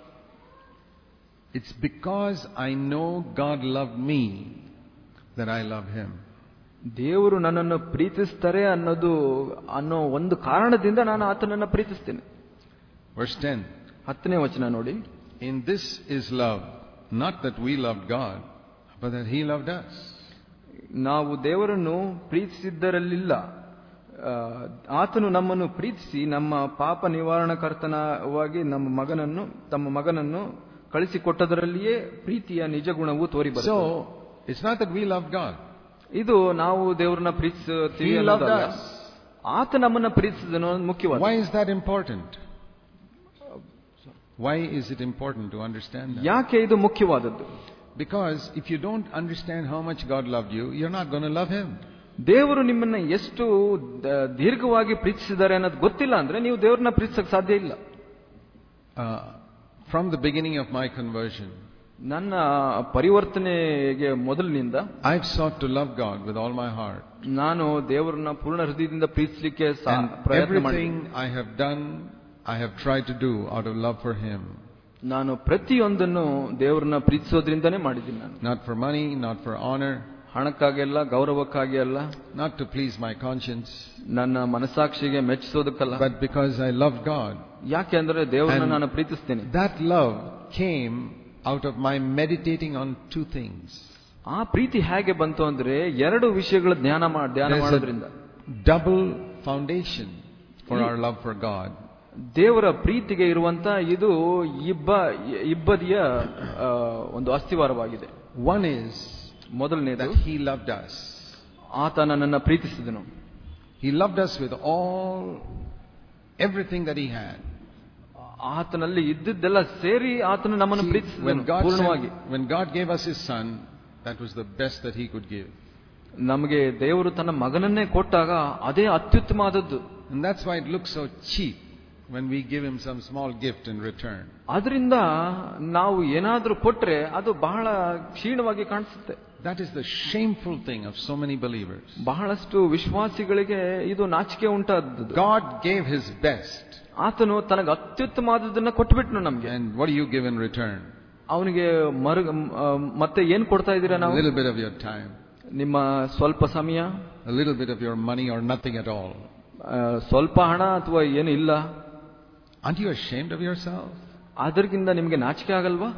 It's because I know God loved me that I love Him. ದೇವರು ನನ್ನನ್ನು ಪ್ರೀತಿಸ್ತಾರೆ ಅನ್ನೋದು ಅನ್ನೋ ಒಂದು ಕಾರಣದಿಂದ ನಾನು ಆತನನ್ನ ಪ್ರೀತಿಸ್ತೇನೆ Verse 10 ಹತ್ತನೇ ವಚನ ನೋಡಿ In this is love, not that we loved God, but that He loved us. ನಾವು ದೇವರನ್ನು ಪ್ರೀತಿಸಿದ್ದರಲ್ಲಿಲ್ಲ ಆ, ಆತನು ನಮ್ಮನ್ನು ಪ್ರೀತಿಸಿ ನಮ್ಮ ಪಾಪ ನಿವಾರಣಕರ್ತನವಾಗಿ ನಮ್ಮ ಮಗನನ್ನು ತಮ್ಮ ಮಗನನ್ನು ಕಳಿಸಿಕೊಟ್ಟದರಲ್ಲಿಯೇ ಪ್ರೀತಿಯ ನಿಜ ಗುಣವು ತೋರಿ ಬರ್ತದೆ So, it's not that we loved God. ಇದು ನಾವು ದೇವರನ್ನ ಪ್ರೀತಿಸುತ್ತೀವಿ He loved ಅನ್ನೋದಲ್ಲ. us. ಆತ ನಮ್ಮನ್ನ ಪ್ರೀತಿಸಿದನು ಅನ್ನೋದು ಮುಖ್ಯವಾದ Why is that important? Why is it important to understand that? ಯಾಕೆ ಇದು ಮುಖ್ಯವಾದದ್ದು Because if you don't understand how much God loved you, you're not going to love Him. ದೇವರು ನಿಮ್ಮನ್ನ ಎಷ್ಟು ದ- ದೀರ್ಘವಾಗಿ ಪ್ರೀತಿಸಿದ್ದಾರೆ ಅನ್ನೋದು ಗೊತ್ತಿಲ್ಲ ಅಂದ್ರೆ ನೀವು ದೇವರನ್ನ ಪ್ರೀತಿಸಕ್ ಸಾಧ್ಯ ಇಲ್ಲ Uh, from the beginning of my conversion, ನನ್ನ ಪರಿವರ್ತನೆಗೆ ಮೊದಲಿನಿಂದ I've sought to love God with all my heart. ನಾನು ದೇವರನ್ನ ಪೂರ್ಣ ಹೃದಯದಿಂದ ಪ್ರೀತಿಸಲಿಕ್ಕೆ ಸಾ- And ಪ್ರಯತ್ನ ಮಾಡಿ everything I have done, I have tried to do out of love for Him. ನಾನು ಪ್ರತಿಯೊಂದನ್ನು ದೇವರನ್ನ ಪ್ರೀತಿಸೋದ್ರಿಂದನೇ ಮಾಡಿದ್ದೀನಿ ನಾನು Not for money, not for honor, ಹಣಕ್ಕಾಗಿ ಅಲ್ಲ ಗೌರವಕ್ಕಾಗಿ ಅಲ್ಲ not to please my conscience, ನನ್ನ ಮನಸಾಕ್ಷಿಗೆ ಮೆಚ್ಚಿಸೋದಕ್ಕಲ್ಲ but because I loved God. ಯಾಕೆ ಅಂದ್ರೆ ದೇವರನ್ನ And- ನಾನು ಪ್ರೀತಿಸ್ತೇನೆ That love came out of my meditating on two things. ಆ ಪ್ರೀತಿ ಹೇಗೆ ಬಂತು ಅಂದ್ರೆ ಎರಡು ವಿಷಯಗಳ ಧ್ಯಾನ ಮಾ- ಧ್ಯಾನ There's ಮಾಡೋದ್ರಿಂದ a double foundation for our love for God. ದೇವರ ಪ್ರೀತಿಗೆ ಇರುವಂತ ಇದು ಇಬ್ಬ ಇಬ್ಬದಿಯ ಆ, ಒಂದು ಅಸ್ಥಿವಾರವಾಗಿದೆ One is ಮೊದಲನೇದು that He loved us. ಆತ ನನ್ನನ್ನ ಪ್ರೀತಿಸಿದನು He loved us with all, everything that He had. ಆತನಲ್ಲಿ ಇದ್ದಿದ್ದೆಲ್ಲ ಸೇರಿ ಆತನು ನಮ್ಮನ್ನು See, ಪ್ರೀತಿಸಿದನು when God, ಪೂರ್ಣವಾಗಿ sent- when God gave us His Son, that was the best that He could give. ನಮಗೆ ದೇವರು ತನ್ನ ಮಗನನ್ನೇ ಕೊಟ್ಟಾಗ ಅದೇ ಅತ್ಯುತ್ತಮವಾದದ್ದು And that's why it looks so cheap when we give Him some small gift in return. ಅದರಿಂದ ನಾವು ಏನಾದ್ರೂ ಕೊಟ್ರೆ ಅದು ಬಹಳ ಕ್ಷೀಣವಾಗಿ ಕಾಣಿಸುತ್ತೆ That is the shameful thing of so many believers. ಬಹಳಷ್ಟು ವಿಶ್ವಾಸಿಗಳಿಗೆ ಇದು ನಾಚಿಕೆ ಉಂಟಾದದ್ದು God gave His best. ಆತನು ತನಗೆ ಅತ್ಯುತ್ತಮವಾದದನ್ನ ಕೊಟ್ಬಿಟ್ನು ನಮ್ಗೆ And what do you give in return? ಅವನಿಗೆ ಮರು ಆ, ಮತ್ತೆ ಏನ್ ಕೊಡ್ತಾ ಇದ್ದೀರಾ A ನಾವು little bit of your time, ನಿಮ್ಮ ಸ್ವಲ್ಪ ಸಮಯ a little bit of your money, or nothing at all. ಆ, ಸ್ವಲ್ಪ ಹಣ ಅಥವಾ ಏನು ಇಲ್ಲ Aren't you ashamed of yourself? ಅದರಿಂದ ನಿಮ್ಗೆ ನಾಚಿಕೆ ಆಗಲ್ವಾ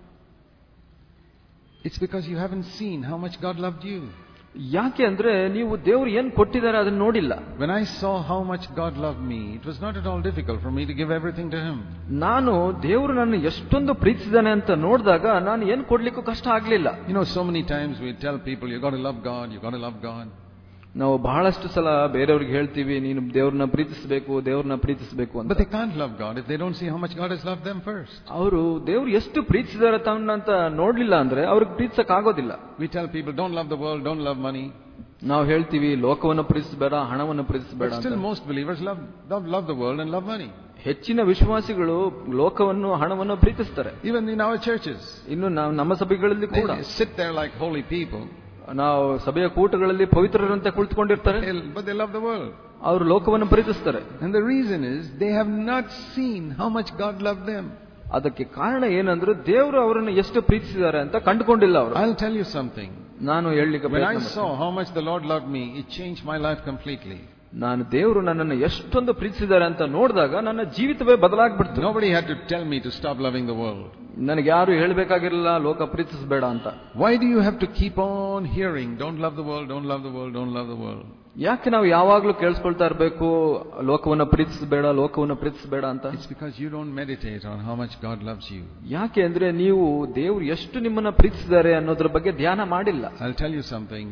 It's because you haven't seen how much God loved you. ಯಾಕೆ ಅಂದ್ರೆ ನೀವು ದೇವ್ರು ಏನ್ ಕೊಟ್ಟಿದ್ದಾರೆ ಅದನ್ನ ನೋಡಿಲ್ಲ When I saw how much God loved me, it was not at all difficult for me to give everything to Him. ನಾನು ದೇವರು ನನ್ನ ಎಷ್ಟೊಂದು ಪ್ರೀತಿಸಿದಾನೆ ಅಂತ ನೋಡಿದಾಗ ನಾನು ಏನ್ ಕೊಡ್ಲಿಕ್ಕೂ ಕಷ್ಟ ಆಗ್ಲಿಲ್ಲ You know, so many times we tell people, you got to love God, you got to love God. ನಾವು ಬಹಳಷ್ಟು ಸಲ ಬೇರೆಯವ್ರಿಗೆ ಹೇಳ್ತೀವಿ ನೀನು ದೇವ್ರನ್ನ ಪ್ರೀತಿಸಬೇಕು ದೇವ್ರನ್ನ ಪ್ರೀತಿಸಬೇಕು ಅಂತ But they can't love God if they don't see how much God has loved them first. ಅವರು ದೇವ್ರು ಎಷ್ಟು ಪ್ರೀತಿಸಿದಾರೆ ತನ್ನ ಅಂತ ನೋಡ್ಲಿಲ್ಲ ಅಂದ್ರೆ ಅವ್ರಿಗೆ ಪ್ರೀತಿಸಕ್ ಆಗೋದಿಲ್ಲ We tell people, don't love the world, don't love money. ನಾವು ಹೇಳ್ತೀವಿ ಲೋಕವನ್ನು ಪ್ರೀತಿಸಬೇಡ ಹಣವನ್ನು ಪ್ರೀತಿಸಬೇಡ But ಅಂತ still, most believers love, love, love the world and love money. ಹೆಚ್ಚಿನ ವಿಶ್ವಾಸಿಗಳು ಲೋಕವನ್ನು ಹಣವನ್ನು ಪ್ರೀತಿಸ್ತಾರೆ Even in our churches, ಇನ್ನು ನಾವು ನಮ್ಮ ಸಭೆಗಳಲ್ಲಿ they ಕೂಡ sit there like holy people, ನಾವು ಸಭೆಯ ಕೂಟಗಳಲ್ಲಿ ಪವಿತ್ರರಂತೆ ಕುಳಿತುಕೊಂಡಿರ್ತಾರೆ they- but they love the world. ಅವರು ಲೋಕವನ್ನು ಪ್ರೀತಿಸ್ತಾರೆ And the reason is they have not seen how much God loved them. ಅದಕ್ಕೆ ಕಾರಣ ಏನಂದ್ರೆ ದೇವರು ಅವರನ್ನು ಎಷ್ಟು ಪ್ರೀತಿಸಿದ್ದಾರೆ ಅಂತ ಕಂಡುಕೊಂಡಿಲ್ಲ ಅವರು I'll tell you something. ನಾನು ಹೇಳಲಿಕ್ಕೆ When I ಪ್ರಯತ್ನ ಮಾಡ್ತೀನಿ. saw how much the Lord loved me, it changed my life completely. ನಾನು ದೇವರು ನನ್ನನ್ನು ಎಷ್ಟೊಂದು ಪ್ರೀತಿಸಿದ್ದಾರೆ ಅಂತ ನೋಡಿದಾಗ ನನ್ನ ಜೀವಿತವೇ ಬದಲಾಗ್ಬಿಡ್ತು Nobody had to tell me to stop loving the world. ನನಗೆ ಯಾರು ಹೇಳಬೇಕಾಗಿರಲಿಲ್ಲ ಲೋಕ ಪ್ರೀತಿಸಬೇಡ ಅಂತ Why do you have to keep on hearing, don't love the world, don't love the world, don't love the world? ಯಾಕೆ ನಾವು ಯಾವಾಗ್ಲೂ ಕೇಳಿಸ್ಕೊಳ್ತಾ ಇರಬೇಕು ಲೋಕವನ್ನ ಪ್ರೀತಿಸಬೇಡ ಲೋಕವನ್ನ ಪ್ರೀತಿಸಬೇಡ ಅಂತ It's because you don't meditate on how much God loves you. ಯಾಕೆ ಅಂದ್ರೆ ನೀವು ದೇವ್ರು ಎಷ್ಟು ನಿಮ್ಮನ್ನ ಪ್ರೀತಿಸಿದ್ದಾರೆ ಅನ್ನೋದ್ರ ಬಗ್ಗೆ ಧ್ಯಾನ ಮಾಡಿಲ್ಲ I'll tell you something.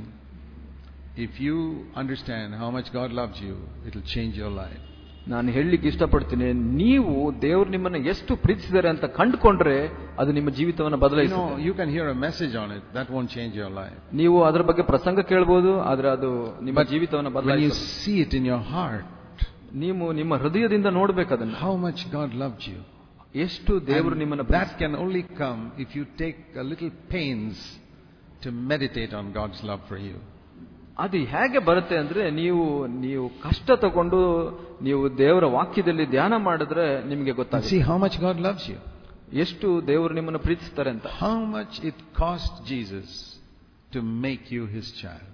If you understand how much God loves you, it'll change your life. ನಾನು ಹೇಳಲಿಕ್ಕೆ ಇಷ್ಟಪಡ್ತೀನಿ ನೀವು ದೇವ್ರು ನಿಮ್ಮನ್ನ ಎಷ್ಟು ಪ್ರೀತಿಸಿದ್ದಾರೆ ಅಂತ ಕಂಡುಕೊಂಡ್ರೆ ಅದು ನಿಮ್ಮ ಜೀವಿತವನ್ನ You ಬದಲಾಯಿಸುತ್ತೆ know, you can hear a message on it. That won't change your life. ನೀವು ಅದರ ಬಗ್ಗೆ ಪ್ರಸಂಗ ಕೇಳ್ಬೋದು ಆದ್ರೆ ಅದು ನಿಮ್ಮ But ಜೀವಿತವನ್ನ when you ಬದಲಾಯಿಸುತ್ತೆ see it in your heart, ನೀವು ನಿಮ್ಮ ಹೃದಯದಿಂದ ನೋಡ್ಬೇಕು ಅದನ್ನ how much God loved you. ಎಷ್ಟು ದೇವರು And ನಿಮ್ಮನ್ನ that ಪ್ರೀತಿಸ್ತಾರೆ. can only come if you take a little pains to meditate on God's love for you. ಅದು ಹೇಗೆ ಬರುತ್ತೆ ಅಂದ್ರೆ ನೀವು ನೀವು ಕಷ್ಟ ತಗೊಂಡು ನೀವು ದೇವರ ವಾಕ್ಯದಲ್ಲಿ ಧ್ಯಾನ ಮಾಡಿದ್ರೆ ನಿಮಗೆ And ಗೊತ್ತಾಗುತ್ತೆ see how much God loves you. ಎಷ್ಟು ದೇವರು ನಿಮ್ಮನ್ನು ಪ್ರೀತಿಸ್ತಾರೆ ಅಂತ How much it cost Jesus to make you his child.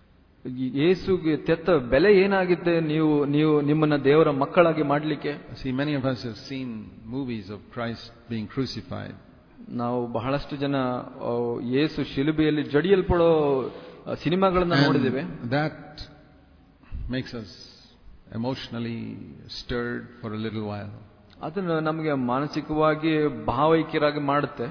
ಈ ಯೇಸುಗೆ ತೆತ್ತ ಬೆಲೆ ಏನಾಗಿದೆ ನೀವು ನೀವು ನಿಮ್ಮನ್ನ ದೇವರ ಮಕ್ಕಳಾಗಿ ಮಾಡ್ಲಿಕ್ಕೆ See, many of us have seen movies of Christ being crucified. ನಾವು ಬಹಳಷ್ಟು ಜನ ಆ, ಯೇಸು ಶಿಲುಬೆಯಲ್ಲಿ ಜಡಿಯಲ್ಪಡೋ ಆ, ಸಿನಿಮಾಗಳನ್ನ ನೋಡಿದ್ದೇವೆ And that makes us emotionally stirred for a little while. ಅದನ್ನು ನಮಗೆ ಮಾನಸಿಕವಾಗಿ ಭಾವೈಕ್ಯರಾಗಿ ಮಾಡುತ್ತೆ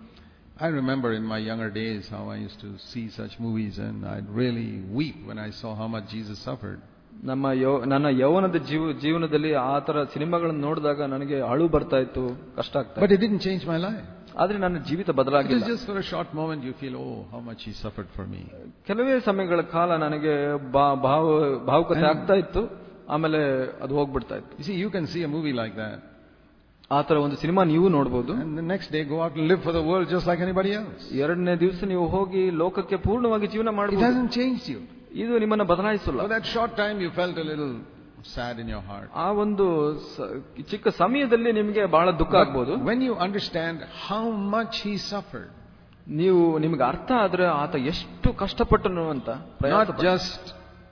I remember in my younger days how I used to see such movies and I'd really weep when I saw how much Jesus suffered. ನಮ್ಮ ಯೌ ನನ್ನ ಯೌವನದ ಜೀವ ಜೀವನದಲ್ಲಿ ಆ ತರ ಸಿನಿಮಾಗಳನ್ನು ನೋಡಿದಾಗ ನನಗೆ ಅಳು ಬರ್ತಾ ಇತ್ತು ಕಷ್ಟ ಆಗ್ತಾ But ಇತ್ತು. it didn't change my life. ಆದ್ರೆ ನನ್ನ ಜೀವಿತ It is ಬದಲಾಗಿಲ್ಲ just for a short moment you feel, oh, how much he suffered for me. ಕೆಲವೇ ಸಮಯಗಳ ಕಾಲ ನನಗೆ ಬಾ- ಭಾವ ಭಾವುಕತೆ ಆಗ್ತಾ ಇತ್ತು ಆಮೇಲೆ ಅದು ಹೋಗ್ಬಿಡ್ತಾ ಇತ್ತು You see, you can see a movie like that ಆ ತರ ಒಂದು ಸಿನಿಮಾ ನೀವು ನೋಡ್ಬೋದು and the next day go out and live for the world just like anybody else. ಎರಡನೇ ದಿವಸ ನೀವು ಹೋಗಿ ಲೋಕಕ್ಕೆ ಪೂರ್ಣವಾಗಿ ಜೀವನ It ಮಾಡಬಹುದು hasn't changed you. ಇದು ನಿಮ್ಮನ್ನ ಬದಲಾಯಿಸಲ್ಲ For that short time you felt a little sad in your heart. ಆ ಒಂದು ಸ- ಚಿಕ್ಕ ಸಮಯದಲ್ಲಿ ನಿಮಗೆ ಬಹಳ ದುಃಖ ಆಗ್ಬೋದು But when you understand how much he suffered, ನೀವು ನಿಮ್ಗೆ ಅರ್ಥ ಆದ್ರೆ ಆತ ಎಷ್ಟು ಕಷ್ಟಪಟ್ಟನು ಅಂತ ಪ್ರಯಾಸ not ಪಟ್ಟ. just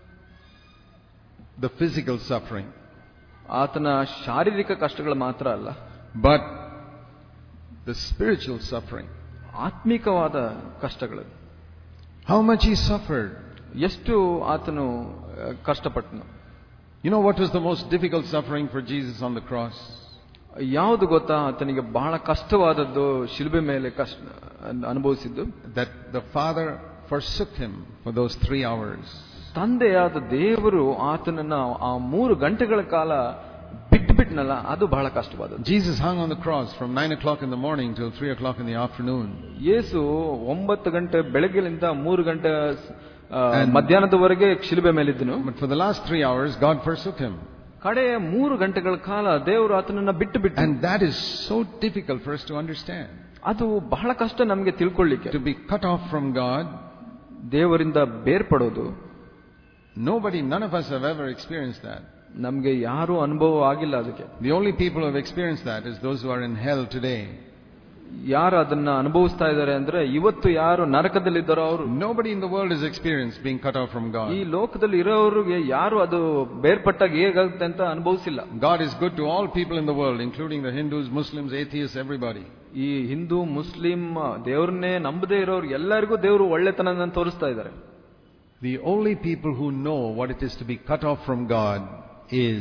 the physical suffering, ಆತನ ಶಾರೀರಿಕ ಕಷ್ಟಗಳು ಮಾತ್ರ ಅಲ್ಲ but the spiritual suffering. ಆತ್ಮಿಕವಾದ ಕಷ್ಟಗಳು How much he suffered. ಎಷ್ಟು ಆತನು ಆ, ಕಷ್ಟಪಟ್ಟನು You know what was the most difficult suffering for Jesus on the cross? ಯಾವುದು ಗೊತ್ತಾ ಆತನಿಗೆ ಬಹಳ ಕಷ್ಟವಾದದ್ದು ಶಿಲ್ಬೆ ಮೇಲೆ ಕಷ್ಟ ಅನುಭವಿಸಿದ್ದು That the Father forsook him for those three hours. ತಂದೆಯಾದ ದೇವರು ಆತನನ್ನ ಆ ಮೂರು ಗಂಟೆಗಳ ಕಾಲ ಬಿಟ್ಟು ಬಿಟ್ನಲ್ಲ ಅದು ಬಹಳ ಕಷ್ಟವಾದದ್ದು Jesus hung on the cross from 9 o'clock in the morning till 3 o'clock in the afternoon. ಯೇಸು ಒಂಬತ್ತು ಗಂಟೆ ಬೆಳಗ್ಗೆಲಿಂದ ಮೂರು ಗಂಟೆ ಆ, And- ಮಧ್ಯಾಹ್ನದವರೆಗೆ ಶಿಲುಬೆ ಮೇಲಿದ್ದನು But for the last three hours, God forsook him. ಕಡೆಯ ಮೂರು ಗಂಟೆಗಳ ಕಾಲ ದೇವರು ಆತನನ್ನ ಬಿಟ್ಟು ಬಿಟ್ಟು And that is so difficult for us to understand. ಅದು ಬಹಳ ಕಷ್ಟ ನಮಗೆ ತಿಳ್ಕೊಳ್ಳಿಕ್ಕೆ To be cut off from God, ದೇವರಿಂದ ಬೇರ್ಪಡೋದು nobody, none of us have ever experienced that. ನಮ್ಗೆ ಯಾರೂ ಅನುಭವ ಆಗಿಲ್ಲ ಅದಕ್ಕೆ The only people who have experienced that is those who are in hell today. ಯಾರು ಅದನ್ನ ಅನುಭವಿಸ್ತಾ ಇದ್ದಾರೆ ಅಂದ್ರೆ ಇವತ್ತು ಯಾರು ನರಕದಲ್ಲಿದ್ದಾರೋ ಅವರು Nobody in the world has experienced being cut off from ಈ God. ಲೋಕದಲ್ಲಿ ಇರೋರಿಗೆ ಯಾರು ಅದು ಬೇರ್ಪಟ್ಟಾಗ ಹೇಗಾಗುತ್ತೆ ಅಂತ ಅನುಭವಿಸಿಲ್ಲ God is good to all people in the world, including the Hindus, Muslims, atheists, everybody. ಈ ಹಿಂದೂ ಮುಸ್ಲಿಂ ದೇವ್ರನ್ನೇ ನಂಬದೇ ಇರೋರು ಎಲ್ಲರಿಗೂ ದೇವರು ಒಳ್ಳೆತನ ತೋರಿಸ್ತಾ ಇದ್ದಾರೆ The only people who know what it is to be cut off from God is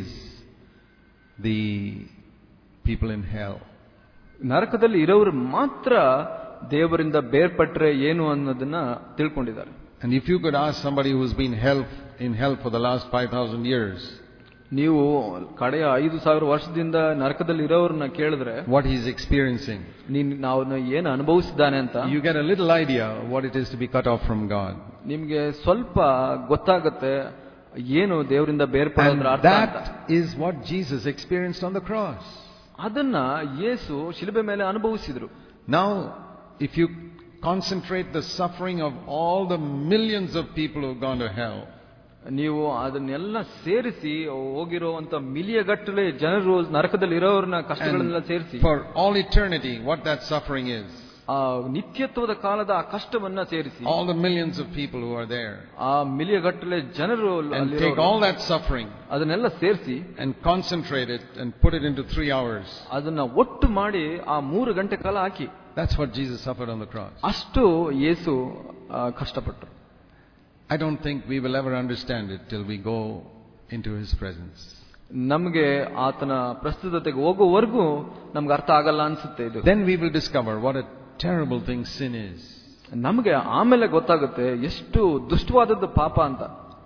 the people in hell. ನರಕದಲ್ಲಿ ಇರೋರು ಮಾತ್ರ ದೇವರಿಂದ ಬೇರ್ಪಟ್ರೆ ಏನು ಅನ್ನೋದನ್ನ ತಿಳ್ಕೊಂಡಿದ್ದಾರೆ And if you could ask somebody who's been hell, in hell for the last 5,000 years ನೀವು ಕಡೆಯ ಐದು ಸಾವಿರ ವರ್ಷದಿಂದ ನರಕದಲ್ಲಿ ಇರೋರನ್ನ ಕೇಳಿದ್ರೆ what he's experiencing, ನೀನ್ ನಾವು ಏನು ಅನುಭವಿಸಿದ್ದಾನೆ ಅಂತ you get a little idea what it is to be cut off from God. ನಿಮ್ಗೆ ಸ್ವಲ್ಪ ಗೊತ್ತಾಗತ್ತೆ ಏನು ದೇವರಿಂದ And ಬೇರ್ಪಡೋದ್ರ ಅರ್ಥ ಅಂತ that is what Jesus experienced on the cross. ಅದನ್ನ ಯೇಸು ಶಿಲುಬೆ ಮೇಲೆ ಅನುಭವಿಸಿದ್ರು Now, if you concentrate the suffering of all the millions of people who've gone to hell, ನೀವು ಅದನ್ನೆಲ್ಲ ಸೇರಿಸಿ ಹೋಗಿರುವಂತ ಮಿಲಿಯಗಟ್ಟಲೆ ಜನರು ನರಕದಲ್ಲಿ ಇರೋರನ್ನ ಕಷ್ಟಗಳನ್ನೆಲ್ಲ ಸೇರಿಸಿ for all eternity, what that suffering is, ಆ ನಿತ್ಯತ್ವದ ಕಾಲದ ಆ ಕಷ್ಟವನ್ನ ಸೇರಿಸಿ all the millions of people who are there, ಆ ಮಿಲಿಯಗಟ್ಟಲೆ ಜನರು and ಅಲ್ಲಿರೋರು, take all that suffering ಅದನ್ನೆಲ್ಲ ಸೇರಿಸಿ and concentrate it and put it into three hours. ಅದನ್ನ ಒಟ್ಟು ಮಾಡಿ ಆ ಮೂರು ಗಂಟೆ ಕಾಲ ಹಾಕಿ That's what Jesus suffered on the cross. ಅಷ್ಟು ಯೇಸು ಆ, ಕಷ್ಟಪಟ್ಟರು I don't think we will ever understand it till we go into His presence. ನಮಗೆ ಆತನ ಪ್ರಸ್ತುತತೆಗೆ ಹೋಗುವವರೆಗೂ ನಮ್ಗೆ ಅರ್ಥ ಆಗಲ್ಲ ಅನ್ಸುತ್ತೆ ಇದು Then we will discover what a terrible thing sin is. ನಮಗೆ ಆಮೇಲೆ ಗೊತ್ತಾಗುತ್ತೆ ಎಷ್ಟು ದುಷ್ಟವಾದದ್ದು ಪಾಪ ಅಂತ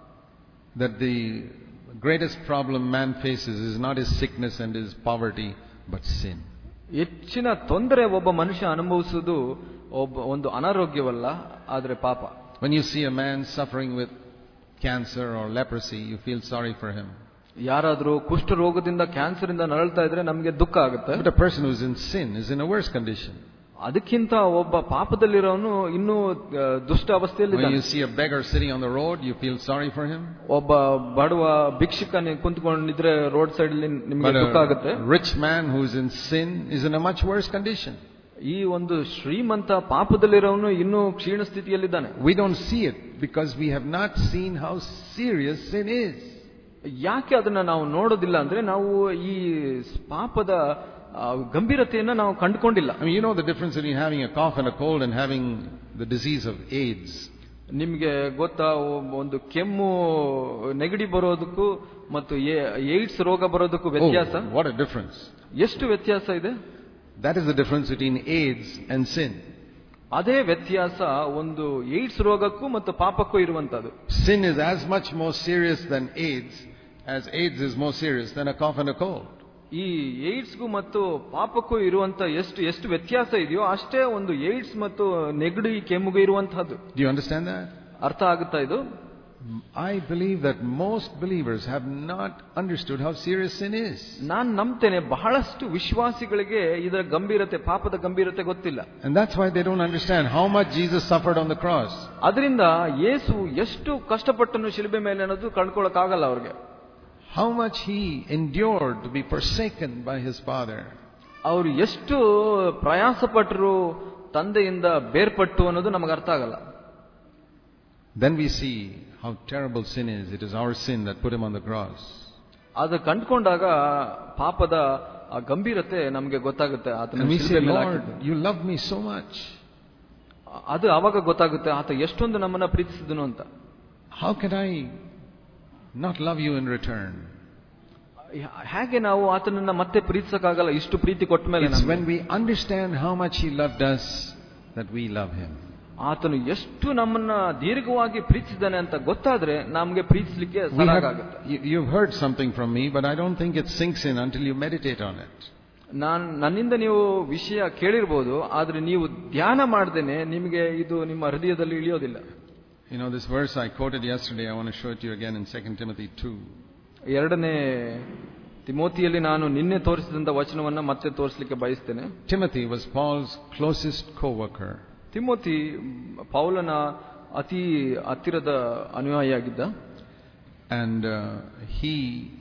That the greatest problem man faces is not his sickness and his poverty, but sin. ಹೆಚ್ಚಿನ ತೊಂದರೆ ಒಬ್ಬ ಮನುಷ್ಯ ಅನುಭವಿಸುವುದು ಒಬ್ಬ ಒಂದು ಅನಾರೋಗ್ಯವಲ್ಲ ಆದ್ರೆ ಪಾಪ When you see a man suffering with cancer or leprosy, you feel sorry for him. ಯಾರಾದ್ರೂ ಕುಷ್ಠ ರೋಗದಿಂದ ಕ್ಯಾನ್ಸರ್ ಇಂದ ನರಳ್ತಾ ಇದ್ರೆ ನಮಗೆ ದುಃಖ ಆಗುತ್ತೆ But a person who's in sin is in a worse condition. ಅದಕ್ಕಿಂತ ಒಬ್ಬ ಪಾಪದಲ್ಲಿರೋನು ಇನ್ನೂ ಆ, ದುಷ್ಟ ಅವಸ್ಥೆಯಲ್ಲಿ When you see a beggar sitting on the road, you feel sorry for him. ಒಬ್ಬ ಬಡವ ಭಿಕ್ಷುಕ ನೀವು ಕುಂತ್ಕೊಂಡಿದ್ರೆ ರೋಡ್ ಸೈಡ್ ಅಲ್ಲಿ ನಿಮ್ಗೆ But ದುಃಖ ಆಗುತ್ತೆ a rich man who's in sin is in a much worse condition. ಈ ಒಂದು ಶ್ರೀಮಂತ ಪಾಪದಲ್ಲಿರೋನು ಇನ್ನೂ ಕ್ಷೀಣ ಸ್ಥಿತಿಯಲ್ಲಿದ್ದಾನೆ We don't see it because we have not seen how serious sin is. ಯಾಕೆ ಅದನ್ನ ನಾವು ನೋಡೋದಿಲ್ಲ ಅಂದ್ರೆ ನಾವು ಈ ಪಾಪದ ಆ, ಗಂಭೀರತೆಯನ್ನ ನಾವು ಕಂಡುಕೊಂಡಿಲ್ಲ I mean, you know the difference between having a cough and a cold and having the disease of AIDS. ನಿಮ್ಗೆ ಗೊತ್ತಾ ಒ- ಒಂದು ಕೆಮ್ಮು ನೆಗಡಿ ಬರೋದಕ್ಕೂ ಮತ್ತು ಏ- ಏಡ್ಸ್ ರೋಗ ಬರೋದಕ್ಕೂ ವ್ಯತ್ಯಾಸ Oh, what a difference. ಎಷ್ಟು ವ್ಯತ್ಯಾಸ ಇದೆ That is the difference between AIDS and sin. ಅದೇ ವ್ಯತ್ಯಾಸ ಒಂದು ಏಡ್ಸ್ ರೋಗಕ್ಕೂ ಮತ್ತು ಪಾಪಕ್ಕೂ ಇರುವಂತದ್ದು Sin is as much more serious than AIDS as AIDS is more serious than a cough and a cold. ಈ ಏಡ್ಸ್ಗೂ ಮತ್ತು ಪಾಪಕ್ಕೂ ಇರುವಂತ ಎಷ್ಟು ಎಷ್ಟು ವ್ಯತ್ಯಾಸ ಇದೆಯೋ ಅಷ್ಟೇ ಒಂದು ಏಡ್ಸ್ ಮತ್ತು ನೆಗಡಿ ಕೆಮ್ಮುಗೂ ಇರುವಂತಹದ್ದು Do you understand that? ಅರ್ಥ ಆಗುತ್ತಾ ಇದು I believe that most believers have not understood how serious sin is. ನಾನ್ ನಂಬ್ತೇನೆ ಬಹಳಷ್ಟು ವಿಶ್ವಾಸಿಗಳಿಗೆ ಇದರ ಗಂಭೀರತೆ ಪಾಪದ ಗಂಭೀರತೆ ಗೊತ್ತಿಲ್ಲ And that's why they don't understand how much Jesus suffered on the cross. ಅದರಿಂದ ಯೇಸು ಎಷ್ಟು ಕಷ್ಟಪಟ್ಟನು ಶಿಲುಬೆ ಮೇಲೆ ಅನ್ನೋದು ಕಂಡ್ಕೊಳಕ್ಕಾಗಲ್ಲ ಅವ್ರಿಗೆ How much he endured to be forsaken by his Father. ಅವರು ಎಷ್ಟು ಪ್ರಯಾಸ ಪಟ್ಟರು ತಂದೆಯಿಂದ ಬೇರ್ಪಟ್ಟು ಅನ್ನೋದು ನಮಗೆ ಅರ್ಥ ಆಗಲ್ಲ Then we see how terrible sin is. It is our sin that put him on the cross. ಅದು ಕಂಡ್ಕೊಂಡಾಗ ಪಾಪದ ಆ ಗಂಭೀರತೆ ನಮಗೆ ಗೊತ್ತಾಗುತ್ತೆ ಆತನ And we say, ಶಿಲುಬೆ ಮೇಲೆ Lord, ಹಾಕಿದ್ದು. you love me so much. ಅದು ಆವಾಗ ಗೊತ್ತಾಗುತ್ತೆ ಆತ ಎಷ್ಟೊಂದು ನಮ್ಮನ್ನ ಪ್ರೀತಿಸಿದನು ಅಂತ How can I not love you in return? ಹೇಗೆ ನಾವು ಆತನನ್ನ ಮತ್ತೆ ಪ್ರೀತಿಸಕ್ಕಾಗಲ್ಲ ಇಷ್ಟು ಪ್ರೀತಿ ಕೊಟ್ಟ ಮೇಲೆ It's when we understand how much he loved us that we love him. ಆತನು ಎಷ್ಟು ನಮ್ಮನ್ನ ದೀರ್ಘವಾಗಿ ಪ್ರೀತಿಸಿದ್ದಾನೆ ಅಂತ ಗೊತ್ತಾದ್ರೆ ನಮ್ಗೆ ಪ್ರೀತಿಸ್ಲಿಕ್ಕೆ We ಸರಾಗ have, ಆಗುತ್ತೆ you- you've heard something from me, but I don't think it sinks in until you meditate on it. ನಾನ್ ನನ್ನಿಂದ ನೀವು ವಿಷಯ ಕೇಳಿರ್ಬೋದು ಆದ್ರೆ ನೀವು ಧ್ಯಾನ ಮಾಡ್ದೇನೆ ನಿಮಗೆ ಇದು ನಿಮ್ಮ ಹೃದಯದಲ್ಲಿ ಇಳಿಯೋದಿಲ್ಲ You know, this verse I quoted yesterday, I want to show it to you again in 2 Timothy 2. ಎರಡನೇ ತಿಮೋತಿಯಲ್ಲಿ ನಾನು ನಿನ್ನೆ ತೋರಿಸಿದಂತ ವಚನವನ್ನ ಮತ್ತೆ ತೋರಿಸಲಿಕ್ಕೆ ಬಯಸ್ತೇನೆ Timothy was Paul's closest co-worker. Timothy ಪೌಲನ ಅತಿ ಹತ್ತಿರದ ಅನುಯಾಯಿಯಾಗಿದ್ದ And uh, he,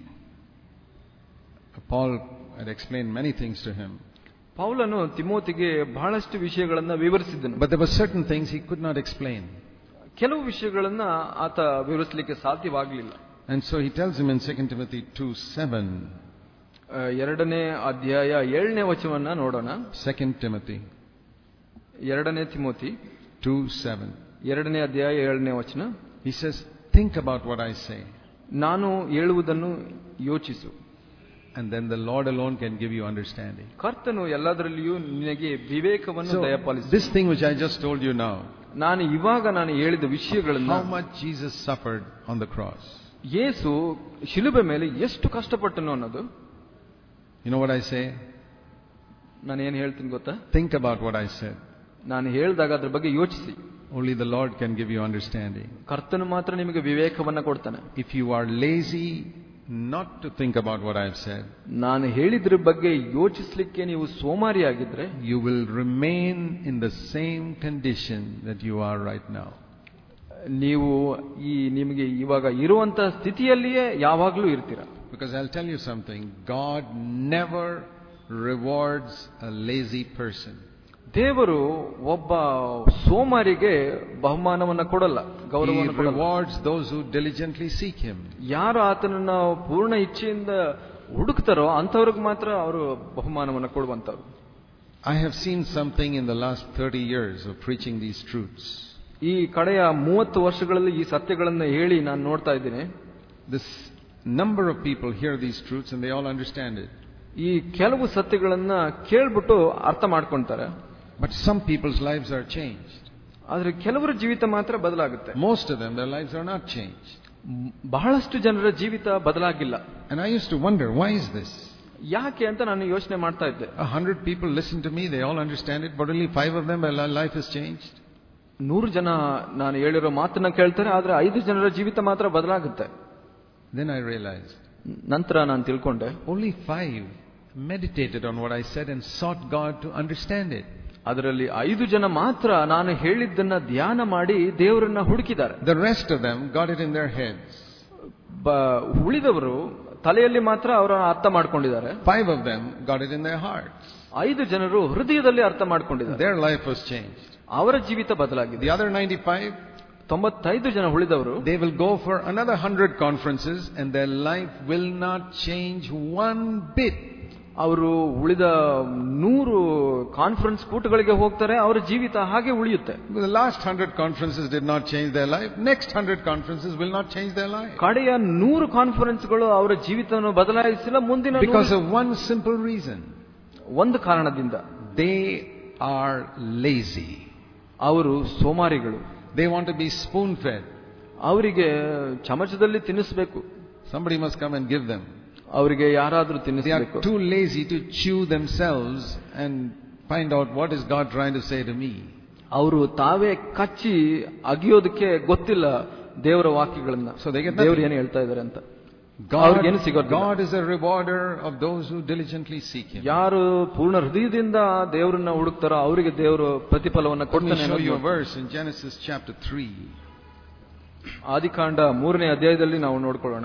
Paul had explained many things to him. ಪೌಲನು ತಿಮೋತಿಗೆ ಬಹಳಷ್ಟು ವಿಷಯಗಳನ್ನ ವಿವರಿಸಿದ್ದನು But there were certain things he could not explain. ಕೆಲವು ವಿಷಯಗಳನ್ನ ಆತ ವಿವರಿಸಲಿಕ್ಕೆ ಸಾಧ್ಯವಾಗಲಿಲ್ಲ And so he tells him in 2 Timothy 2 7, ಆ, ಎರಡನೇ ಅಧ್ಯಾಯ ಏಳನೇ ವಚನವನ್ನ ನೋಡೋಣ 2 Timothy ಎರಡನೇ ತಿಮೋತಿ 2 7. ಎರಡನೇ ಅಧ್ಯಾಯ ಏಳನೇ ವಚನ He says, Think about what I say, ನಾನು ಹೇಳುವುದನ್ನು ಯೋಚಿಸು and then the Lord alone can give you understanding. ಕರ್ತನು ಎಲ್ಲದರಲ್ಲಿಯೂ ನಿನಗೆ ವಿವೇಕವನ್ನು So, ದಯಪಾಲಿಸು this thing which I just told you now, ನಾನು ಇವಾಗ ನಾನು ಹೇಳಿದ ವಿಷಯಗಳನ್ನ how much Jesus suffered on the cross. ಯೇಸು ಶಿಲುಬೆ ಮೇಲೆ ಎಷ್ಟು ಕಷ್ಟಪಟ್ಟನು ಅನ್ನೋದು You know what I say? ನಾನು ಏನು ಹೇಳ್ತೀನಿ ಗೊತ್ತಾ Think about what I said. ನಾನು ಹೇಳಿದಾಗ ಅದ್ರ ಬಗ್ಗೆ ಯೋಚಿಸಿ Only the Lord can give you understanding. ಕರ್ತನು ಮಾತ್ರ ನಿಮಗೆ ವಿವೇಕವನ್ನ ಕೊಡ್ತಾನೆ If you are lazy not to think about what I've said, ನಾನು ಹೇಳಿದ್ರ ಬಗ್ಗೆ ಯೋಚಿಸ್ಲಿಕ್ಕೆ ನೀವು ಸೋಮಾರಿಯಾಗಿದ್ರೆ you will remain in the same condition that you are right now. ನೀವು ಈ ನಿಮಗೆ ಇವಾಗ ಇರುವಂತ ಸ್ಥಿತಿಯಲ್ಲಿಯೇ ಯಾವಾಗಲೂ ಇರ್ತೀರ Because I'll tell you something God never rewards a lazy person. ದೇವರು ಒಬ್ಬ ಸೋಮಾರಿಗೆ ಬಹುಮಾನವನ್ನ ಕೊಡಲ್ಲ He ಗೌರವವನ್ನು ಕೊಡಲ್ಲ rewards those who diligently seek Him. ಯಾರು ಆತನನ್ನ ಪೂರ್ಣ ಇಚ್ಛೆಯಿಂದ ಹುಡುಕ್ತಾರೋ ಅಂಥವ್ರಿಗೆ ಮಾತ್ರ ಅವರು ಬಹುಮಾನವನ್ನ ಕೊಡುವಂತವ್ರು I have seen something in the last 30 years of preaching these truths. ಈ ಕಡೆಯ ಮೂವತ್ತು ವರ್ಷಗಳಲ್ಲಿ ಈ ಸತ್ಯಗಳನ್ನು ಹೇಳಿ ನಾನು ನೋಡ್ತಾ ಇದ್ದೀನಿ This number of people hear these truths and they all understand it. ಈ ಕೆಲವು ಸತ್ಯಗಳನ್ನ ಕೇಳ್ಬಿಟ್ಟು ಅರ್ಥ ಮಾಡ್ಕೊಂತಾರೆ But some people's lives are changed. ಆದ್ರೆ ಕೆಲವರ ಜೀವಿತ ಮಾತ್ರ ಬದಲಾಗುತ್ತೆ Most of them, their lives are not changed. ಮ್- ಬಹಳಷ್ಟು ಜನರ ಜೀವಿತ ಬದಲಾಗಿಲ್ಲ And I used to wonder, why is this? ಯಾಕೆ ಅಂತ ನಾನು ಯೋಚನೆ ಮಾಡ್ತಾ ಇದ್ದೆ A hundred people listen to me, they all understand it, but only five of them, their life has changed. ನೂರು ಜನ ನಾನು ಹೇಳಿರೋ ಮಾತನ್ನ ಕೇಳ್ತಾರೆ ಆದ್ರೆ ಐದು ಜನರ ಜೀವಿತ ಮಾತ್ರ ಬದಲಾಗುತ್ತೆ Then I realized, ನಂತರ ನಾನು ತಿಳ್ಕೊಂಡೆ only five meditated on what I said and sought God to understand it. ಅದರಲ್ಲಿ ಐದು ಜನ ಮಾತ್ರ ನಾನು ಹೇಳಿದ್ದನ್ನ ಧ್ಯಾನ ಮಾಡಿ ದೇವರನ್ನ ಹುಡುಕಿದ್ದಾರೆ The rest of them got it in their heads. ಬ- ಉಳಿದವರು ತಲೆಯಲ್ಲಿ ಮಾತ್ರ ಅವರ ಅರ್ಥ ಮಾಡ್ಕೊಂಡಿದ್ದಾರೆ Five of them got it in their hearts. ಐದು ಜನರು ಹೃದಯದಲ್ಲಿ ಅರ್ಥ ಮಾಡ್ಕೊಂಡಿದ್ದಾರೆ Their life was changed. ಅವರ ಜೀವಿತ ಬದಲಾಗಿದೆ The other 95, ತೊಂಬತ್ತೈದು ಜನ ಉಳಿದವರು they will go for another 100 conferences and their life will not change one bit. ಅವರು ಉಳಿದ ನೂರು ಕಾನ್ಫರೆನ್ಸ್ ಕೂಟಗಳಿಗೆ ಹೋಗ್ತಾರೆ ಅವರ ಜೀವಿತ ಹಾಗೆ ಉಳಿಯುತ್ತೆ The last 100 conferences did not change their life. Next 100 conferences will not change their life. ಕಡೆಯ ನೂರು ಕಾನ್ಫರೆನ್ಸ್ಗಳು ಅವರ ಜೀವಿತವನ್ನು ಬದಲಾಯಿಸಿಲ್ಲ ಮುಂದಿನ Because ನೂರು- of one simple reason. ಒಂದು ಕಾರಣದಿಂದ They are lazy. ಅವರು ಸೋಮಾರಿಗಳು They want to be spoon fed. ಅವರಿಗೆ ಚಮಚದಲ್ಲಿ ತಿನ್ನಿಸ್ಬೇಕು Somebody must come and give them. ಅವರಿಗೆ ಯಾರಾದ್ರೂ They are ತಿನ್ನಿಸ್ಬೇಕು too lazy to chew themselves and find out what is God trying to say to me. ಅವರು ತಾವೇ ಕಚ್ಚಿ ಅಗಿಯೋದಕ್ಕೆ ಗೊತ್ತಿಲ್ಲ ದೇವರ ವಾಕ್ಯಗಳನ್ನ So they get ದೇವರು nothing. ಏನು ಹೇಳ್ತಾ ಇದ್ದಾರೆ ಅಂತ God, ಅವ್ರಿಗೇನು ಸಿಗೋದಿಲ್ಲ. God is a rewarder of those who diligently seek Him. ಯಾರು ಪೂರ್ಣ ಹೃದಯದಿಂದ ದೇವರನ್ನ ಹುಡುಕ್ತಾರೋ ಅವರಿಗೆ ದೇವರು ಪ್ರತಿಫಲವನ್ನ Let me ಕೊಡ್ತಾನೆ show you a ಅನ್ನೋದು verse in Genesis chapter 3. ಆದಿಕಾಂಡ ಮೂರನೇ ಅಧ್ಯಾಯದಲ್ಲಿ ನಾವು ನೋಡ್ಕೊಳ್ಳೋಣ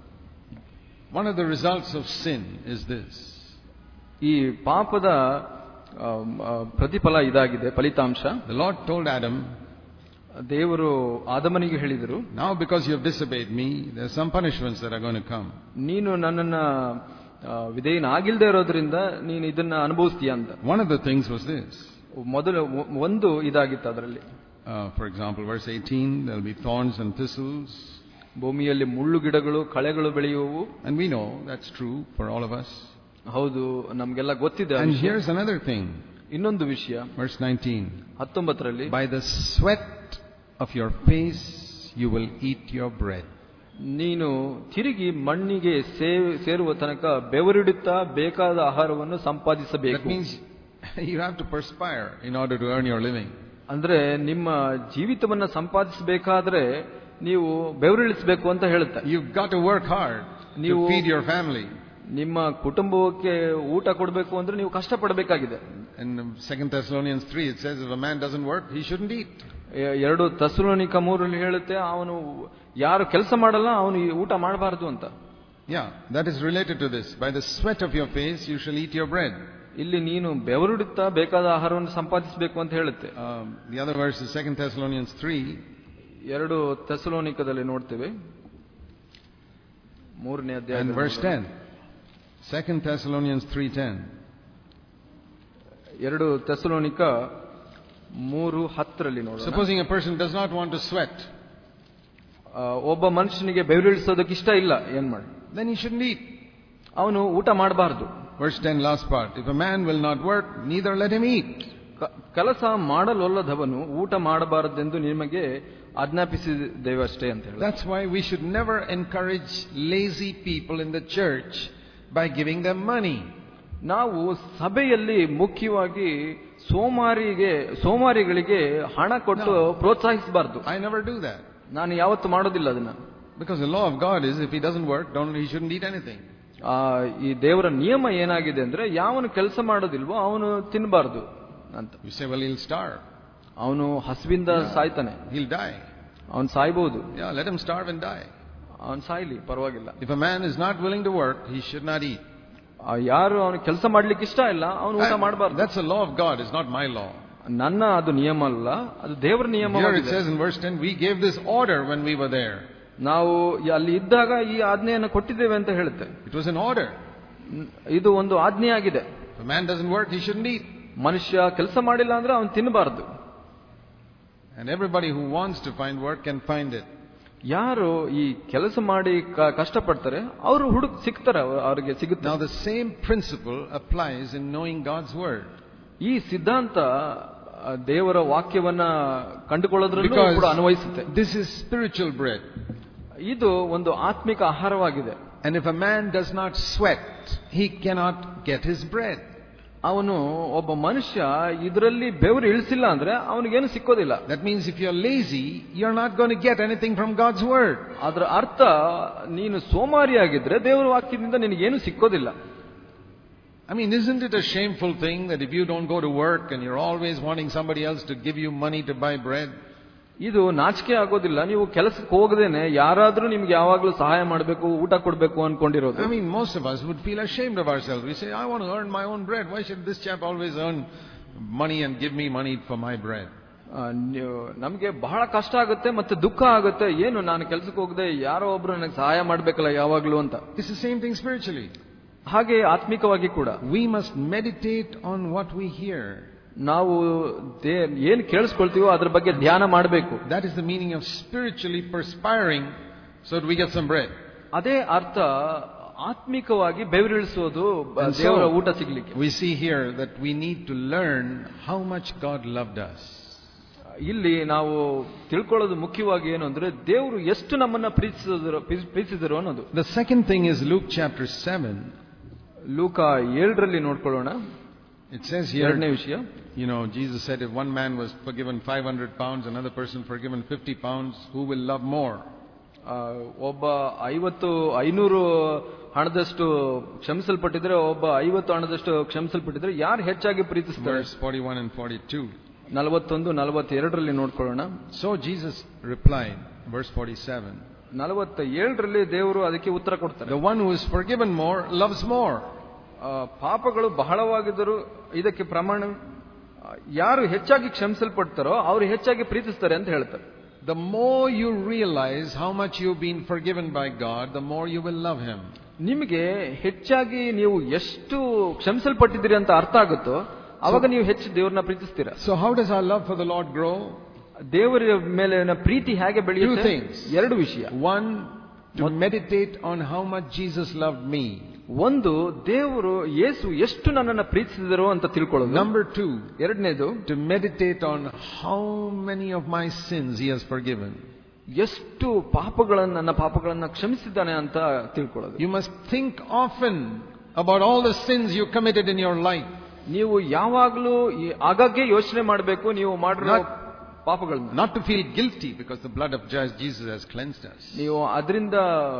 One of the results of sin is this. ಈ ಪಾಪದ ಆ, ಆ, ಪ್ರತಿಫಲ ಇದಾಗಿದೆ ಫಲಿತಾಂಶ The Lord told Adam, ದೇವರು ಆದಮನಿಗೆ ಹೇಳಿದರು Now because you have disobeyed me, there are some punishments that are going to come. ನೀನು ನನ್ನನ್ನ ಆ, ವಿಧೇಯನಾಗಿಲ್ದೇ ಇರೋದ್ರಿಂದ ನೀನು ಇದನ್ನ ಅನುಭವಿಸ್ತೀಯ ಅಂತ One of the things was this. ಮೊದಲು ಒ- ಒಂದು ಇದಾಗಿತ್ತು ಅದರಲ್ಲಿ Uh, for example, verse 18, there will be thorns and thistles. ಭೂಮಿಯಲ್ಲಿ ಮುಳ್ಳು ಗಿಡಗಳು ಕಳೆಗಳು ಬೆಳೆಯುವು And we know that's true for all of us. ಹೌದು ನಮ್ಗೆಲ್ಲ ಗೊತ್ತಿದೆ ಆ And ವಿಷಯ. here's another thing. ಇನ್ನೊಂದು ವಿಷಯ Verse 19. ಹತ್ತೊಂಬತ್ತರಲ್ಲಿ By the sweat of your face you will eat your bread. ನೀನು ತಿರುಗಿ ಮಣ್ಣಿಗೆ ಸೇ- ಸೇರುವ ತನಕ ಬೆವರಿಡುತ್ತಾ ಬೇಕಾದ ಆಹಾರವನ್ನು That ಸಂಪಾದಿಸಬೇಕು means you have to perspire in order to earn your living. ಅಂದ್ರೆ ನಿಮ್ಮ ಜೀವಿತವನ್ನ ಸಂಪಾದಿಸಬೇಕಾದ್ರೆ ನೀವು ಬೆವರಿಳಿಸಬೇಕು ಅಂತ ಹೇಳುತ್ತೆ You've got to work hard to ನೀವು- feed your family. ನಿಮ್ಮ ಕುಟುಂಬಕ್ಕೆ ಊಟ ಕೊಡಬೇಕು ಅಂದ್ರೆ ನೀವು ಕಷ್ಟಪಡಬೇಕಾಗಿದೆ In 2 Thessalonians 3, it says if a man doesn't work, he shouldn't eat. ಎ- ಎರಡು ತಸುಲೋನಿಕ ಮೂರಲ್ಲಿ ಹೇಳುತ್ತೆ ಅವನು ಯಾರು ಕೆಲಸ ಮಾಡಲ್ಲ ಅವನು ಈ ಊಟ ಮಾಡಬಾರದು ಅಂತ Yeah, that is related to this. By the sweat of your face you shall eat your bread. ಇಲ್ಲಿ ನೀನು ಬೆವರುಡುತ್ತಾ ಬೇಕಾದ ಆಹಾರವನ್ನು ಸಂಪಾದಿಸಬೇಕು ಅಂತ ಹೇಳುತ್ತೆ Um, the other verse is 2 Thessalonians 3. ಎರಡು ತೆಸಲೋನಿಕದಲ್ಲಿ ನೋಡ್ತೇವೆ ಮೂರನೇ ಅಧ್ಯಾಯ And verse 10. 2 Thessalonians 3.10. ಎರಡು ತೆಸಲೋನಿಕ ಮೂರು ಹತ್ತರಲ್ಲಿ ನೋಡೋಣ Supposing a person does not want to sweat, ಆ, ಒಬ್ಬ ಮನುಷ್ಯನಿಗೆ ಬೆವರಿಳಿಸೋದಕ್ಕೆ ಇಷ್ಟ ಇಲ್ಲ ಏನ್ ಮಾಡಿ then he shouldn't eat. ಅವನು ಊಟ ಮಾಡಬಾರದು Verse 10, last part. If a man will not work, neither let him eat. ಕೆಲಸ ಮಾಡಲೊಲ್ಲದವನು ಊಟ ಮಾಡಬಾರದೆಂದು ನಿಮಗೆ ಆಜ್ಞಾಪಿಸಿದ್ದೇವೆ ಅಷ್ಟೇ ಅಂತ ಹೇಳಿ That's why we should never encourage lazy people in the church by giving them money. ನಾವು ಸಭೆಯಲ್ಲಿ ಮುಖ್ಯವಾಗಿ ಸೋಮಾರಿಗೆ ಸೋಮಾರಿಗಳಿಗೆ ಹಣ ಕೊಟ್ಟು ಪ್ರೋತ್ಸಾಹಿಸಬಾರದು I never do that. ನಾನು ಯಾವತ್ತು ಮಾಡೋದಿಲ್ಲ ಅದನ್ನ Because the law of God is if he doesn't work, don't, he shouldn't eat anything. ಆ, ಈ ದೇವರ ನಿಯಮ ಏನಾಗಿದೆ ಅಂದ್ರೆ ಯಾವನು ಕೆಲಸ ಮಾಡೋದಿಲ್ವೋ ಅವನು ತಿನ್ನಬಾರ್ದು ಅಂತ You say, well, he'll starve. ಅವನು ಹಸುವಿಂದ ಸಾಯ್ತಾನೆ He'll die. ಅವನು ಸಾಯ್ಬಹುದು Yeah, let him starve and die. ಅವನು ಸಾಯ್ಲಿ ಪರವಾಗಿಲ್ಲ If a man is not willing to work, he should not eat. ಆ, ಯಾರು ಅವನು ಕೆಲಸ ಮಾಡ್ಲಿಕ್ಕೆ ಇಷ್ಟ ಇಲ್ಲ ಅವನು ಊಟ I- ಮಾಡಬಾರ್ದು that's the law of God, it's not my law. ನನ್ನ ಅದು ನಿಯಮ ಅಲ್ಲ ಅದು ದೇವರ ನಿಯಮ Here it says in verse 10, we gave this order when we were there. ನಾವು ಅಲ್ಲಿ ಇದ್ದಾಗ ಈ ಆಜ್ಞೆಯನ್ನು ಕೊಟ್ಟಿದ್ದೇವೆ ಅಂತ ಹೇಳುತ್ತೆ It was an order. ನ್- ಇದು ಒಂದು ಆಜ್ಞೆ ಆಗಿದೆ If a man doesn't work, he shouldn't eat. ಮನುಷ್ಯ ಕೆಲಸ ಮಾಡಿಲ್ಲ ಅಂದ್ರೆ ಅವನು ತಿನ್ನಬಾರದು And everybody who wants to find work can find it. ಯಾರು ಈ ಕೆಲಸ ಮಾಡಿ ಕ- ಕಷ್ಟಪಡ್ತಾರೆ ಅವರು ಹುಡುಕ್ ಸಿಗ್ತಾರೆ ಅವ್ರ- ಅವ್ರಿಗೆ ಸಿಗುತ್ತೆ Now, the same principle applies in knowing God's Word. ಈ ಸಿದ್ಧಾಂತ ಆ, ದೇವರ ವಾಕ್ಯವನ್ನ ಕಂಡುಕೊಳ್ಳೋದ್ರಲ್ಲೂ ಕೂಡ Because ಅನ್ವಯಿಸುತ್ತೆ this is spiritual bread. ಇದು ಒಂದು ಆತ್ಮಿಕ ಆಹಾರವಾಗಿದೆ And if a man does not sweat, he cannot get his bread. ಅವನು ಒಬ್ಬ ಮನುಷ್ಯ ಇದರಲ್ಲಿ ಬೆವರು ಇಳಿಸಿಲ್ಲ ಅಂದ್ರೆ ಅವನಿಗೇನು ಸಿಕ್ಕೋದಿಲ್ಲ That means if you're lazy, you're not going to get anything from God's Word. ಅದರ ಅರ್ಥ ನೀನು ಸೋಮಾರಿಯಾಗಿದ್ರೆ ದೇವರ ವಾಕ್ಯದಿಂದ ನಿನಗೇನು ಸಿಕ್ಕೋದಿಲ್ಲ I mean, isn't it a shameful thing that if you don't go to work and you're always wanting somebody else to give you money to buy bread? ಇದು ನಾಚಿಕೆ ಆಗೋದಿಲ್ಲ ನೀವು ಕೆಲಸಕ್ಕೆ ಹೋಗದೇನೆ ಯಾರಾದ್ರೂ ನಿಮ್ಗೆ ಯಾವಾಗ್ಲೂ ಸಹಾಯ ಮಾಡಬೇಕು ಊಟ ಕೊಡ್ಬೇಕು ಅನ್ಕೊಂಡಿರೋದು I mean, most of us would feel ashamed of ourselves. We say, I want to earn my own bread. Why should this chap always earn money and give me money for my bread? ಆ, ನೀವು- ನಮ್ಗೆ ಬಹಳ ಕಷ್ಟ ಆಗುತ್ತೆ ಮತ್ತೆ ದುಃಖ ಆಗುತ್ತೆ ಏನು ನಾನು ಕೆಲಸಕ್ಕೆ ಹೋಗದೆ ಯಾರೋ ಒಬ್ರು ನನಗೆ ಸಹಾಯ ಮಾಡ್ಬೇಕಲ್ಲ ಯಾವಾಗ್ಲೂ ಅಂತ It's the same thing spiritually. ಹಾಗೆ ಆತ್ಮಿಕವಾಗಿ ಕೂಡ We must meditate on what we hear. ನಾವು ದೇ- ಏನ್ ಕೇಳಿಸ್ಕೊಳ್ತೀವೋ ಅದ್ರ ಬಗ್ಗೆ ಧ್ಯಾನ ಮಾಡಬೇಕು That is the meaning of spiritually perspiring so that we get some bread. ಅದೇ ಅರ್ಥ ಆತ್ಮಿಕವಾಗಿ ಬೆವರಿಳಿಸೋದು ಬ- And so- ದೇವರ ಊಟ ಸಿಗ್ಲಿಕ್ಕೆ We see here that we need to learn how much God loved us. ಇಲ್ಲಿ ನಾವು ತಿಳ್ಕೊಳ್ಳೋದು ಮುಖ್ಯವಾಗಿ ಏನು ಅಂದ್ರೆ ದೇವರು ಎಷ್ಟು ನಮ್ಮನ್ನ ಪ್ರೀತಿಸಿದ್ರು ಪ್ರೀತಿಸಿದರು ಅನ್ನೋದು The second thing is Luke chapter 7. ಲೂಕ ಏಳರಲ್ಲಿ ನೋಡ್ಕೊಳ್ಳೋಣ It says ಎರಡನೇ here, ವಿಷಯ you know, Jesus said if one man was forgiven 500 pounds, another person forgiven 50 pounds, who will love more? ಆ, ಒಬ್ಬ ಐವತ್ತು ಐನೂರು ಹಣದಷ್ಟು ಕ್ಷಮಿಸಲ್ಪಟ್ಟಿದ್ರೆ ಒಬ್ಬ ಐವತ್ತು ಹಣದಷ್ಟು ಕ್ಷಮಿಸಲ್ಪಟ್ಟಿದ್ರೆ ಯಾರು ಹೆಚ್ಚಾಗಿ ಪ್ರೀತಿಸ್ತಾರೆ Verse 41 and 42. ನಲವತ್ತೊಂದು ನಲವತ್ತೆರಡರಲ್ಲಿ ನೋಡ್ಕೊಳ್ಳೋಣ So Jesus replied, verse 47, ನಲವತ್ತ ಏಳರಲ್ಲಿ ದೇವರು ಅದಕ್ಕೆ ಉತ್ತರ ಕೊಡ್ತಾರೆ The one who is forgiven more loves more. ಆ, ಪಾಪಗಳು ಬಹಳವಾಗಿದ್ದರೂ ಇದಕ್ಕೆ ಪ್ರಮಾಣ ಆ, ಯಾರು ಹೆಚ್ಚಾಗಿ ಕ್ಷಮಿಸಲ್ಪಡ್ತಾರೋ ಅವರು ಹೆಚ್ಚಾಗಿ ಪ್ರೀತಿಸ್ತಾರೆ ಅಂತ ಹೇಳ್ತಾರೆ The more you realize how much you've been forgiven by God, the more you will love Him. ನಿಮಗೆ ಹೆಚ್ಚಾಗಿ ನೀವು ಎಷ್ಟು ಕ್ಷಮಿಸಲ್ಪಟ್ಟಿದ್ದೀರಿ ಅಂತ ಅರ್ಥ ಆಗುತ್ತೋ ಅವಾಗ ನೀವು ಹೆಚ್ಚು ದೇವ್ರನ್ನ ಪ್ರೀತಿಸ್ತೀರಾ So, how does our love for the Lord grow? ದೇವರ ಮೇಲಿನ ಪ್ರೀತಿ ಹೇಗೆ Two ಬೆಳೆಯುತ್ತೆ things. ಎರಡು ವಿಷಯ One, to meditate on how much Jesus loved me. ಒಂದು ದೇವರು ಯೇಸು ಎಷ್ಟು ನನ್ನನ್ನ ಪ್ರೀತಿಸಿದರು ಅಂತ ತಿಳ್ಕೊಳ್ಳೋದು Number two, ಎರಡನೇದು to meditate on how many of my sins He has forgiven. ಎಷ್ಟು ಪಾಪಗಳನ್ನ ನನ್ನ ಪಾಪಗಳನ್ನ ಕ್ಷಮಿಸಿದ್ದಾನೆ ಅಂತ ತಿಳ್ಕೊಳ್ಳೋದು You must think often about all the sins you committed in your life. ನೀವು ಯಾವಾಗ್ಲೂ ಈ ಆಗಾಗ್ಗೆ ಯೋಚನೆ ಮಾಡಬೇಕು ನೀವು ಮಾಡಿರೋ Not- ಪಾಪಗಳನ್ನ Not to feel guilty because the blood of Jesus has cleansed us. ನೀವು ಅದರಿಂದ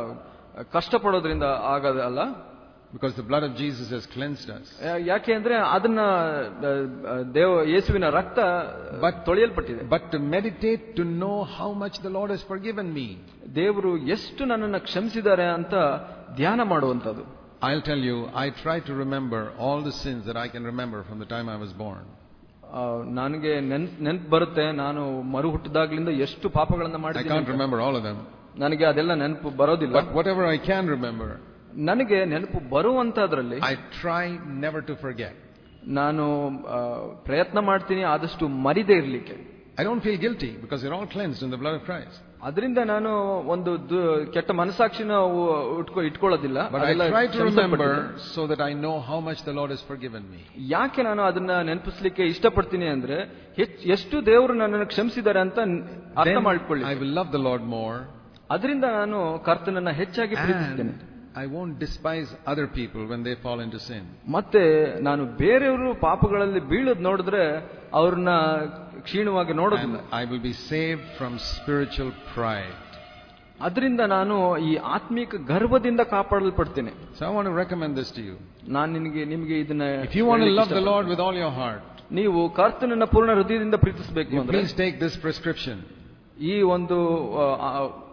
ಕಷ್ಟಪಡೋದ್ರಿಂದ ಆಗೋದಲ್ಲ Because the blood of Jesus has cleansed us. ಯಾ- ಯಾಕೆ ಅಂದ್ರೆ ಅದನ್ನ ಆ, ಆ, ದೇವ ಯೇಸುವಿನ ರಕ್ತ But- ತೊಳೆಯಲ್ಪಟ್ಟಿದೆ But to meditate to know how much the Lord has forgiven me. ದೇವರು ಎಷ್ಟು ನನ್ನನ್ನು ಕ್ಷಮಿಸಿದ್ದಾರೆ ಅಂತ ಧ್ಯಾನ ಮಾಡುವಂಥದ್ದು I'll tell you, I try to remember all the sins that I can remember from the time I was born. ಆ, ನನಗೆ ನೆನ್ಪ್ ನೆನ್ಪು ಬರುತ್ತೆ ನಾನು ಮರು ಹುಟ್ಟಿದಾಗ್ಲಿಂದ ಎಷ್ಟು ಪಾಪಗಳನ್ನ I can't ಮಾಡಿದ್ದೀನಿ remember all of them. ನನಗೆ ಅದೆಲ್ಲ ನೆನಪು ಬರೋದಿಲ್ಲ But whatever I can remember, ನನಗೆ ನೆನಪು ಬರುವಂತದ್ರಲ್ಲಿ I try never to forget. ನಾನು ಆ, ಪ್ರಯತ್ನ ಮಾಡ್ತೀನಿ ಆದಷ್ಟು ಮರಿದೇ ಇರ್ಲಿಕ್ಕೆ I don't feel guilty because they're all cleansed in the blood of Christ. ಅದರಿಂದ ನಾನು ಒಂದು ದು- ಕೆಟ್ಟ ಮನಸ್ಸಾಕ್ಷಿನ ಉ- ಉಟ್ಕೊ ಇಟ್ಕೊಳ್ಳೋದಿಲ್ಲ But I ಅದೆಲ್ಲ try to ಕ್ಷಮಿಸಲ್ಪಟ್ಟಿದೆ. remember so that I know how much the Lord has forgiven me. ಯಾಕೆ ನಾನು ಅದನ್ನ ನೆನಪಿಸ್ಲಿಕ್ಕೆ ಇಷ್ಟಪಡ್ತೀನಿ ಅಂದ್ರೆ ಹೆಚ್ಚ್- ಎಷ್ಟು ದೇವರು ನನ್ನನ್ನು ಕ್ಷಮಿಸಿದ್ದಾರೆ ಅಂತ ನ್- ಅರ್ಥ Then ಮಾಡ್ಕೊಳ್ಳಿ I will love the Lord more ಅದರಿಂದ ನಾನು ಕರ್ತನನ್ನ ಹೆಚ್ಚಾಗಿ ಪ್ರೀತಿಸ್ತೇನೆ and I won't despise other people when they fall into sin. ಮತ್ತೆ ನಾನು ಬೇರೆಯವರು ಪಾಪಗಳಲ್ಲಿ ಬೀಳೋದ್ ನೋಡಿದ್ರೆ ಅವ್ರನ್ನ ಕ್ಷೀಣವಾಗಿ ನೋಡೋದಿಲ್ಲ And I will be saved from spiritual pride. ಅದರಿಂದ ನಾನು ಈ ಆತ್ಮಿಕ ಗರ್ವದಿಂದ ಕಾಪಾಡಲ್ಪಡ್ತೇನೆ So I want to recommend this to you. ನಾನು ನಿನಗೆ ನಿಮಗೆ ಇದನ್ನ If you want to ಹೇಳ್ಲಿಕ್ಕೆ love the ಇಷ್ಟಪಡ್ತೀನಿ. Lord with all your heart, ನೀವು ಕರ್ತನನ್ನ ಪೂರ್ಣ ಹೃದಯದಿಂದ ಪ್ರೀತಿಸಬೇಕು you ಅಂದ್ರೆ please take this prescription. ಈ ಒಂದು ಆ, ಆ,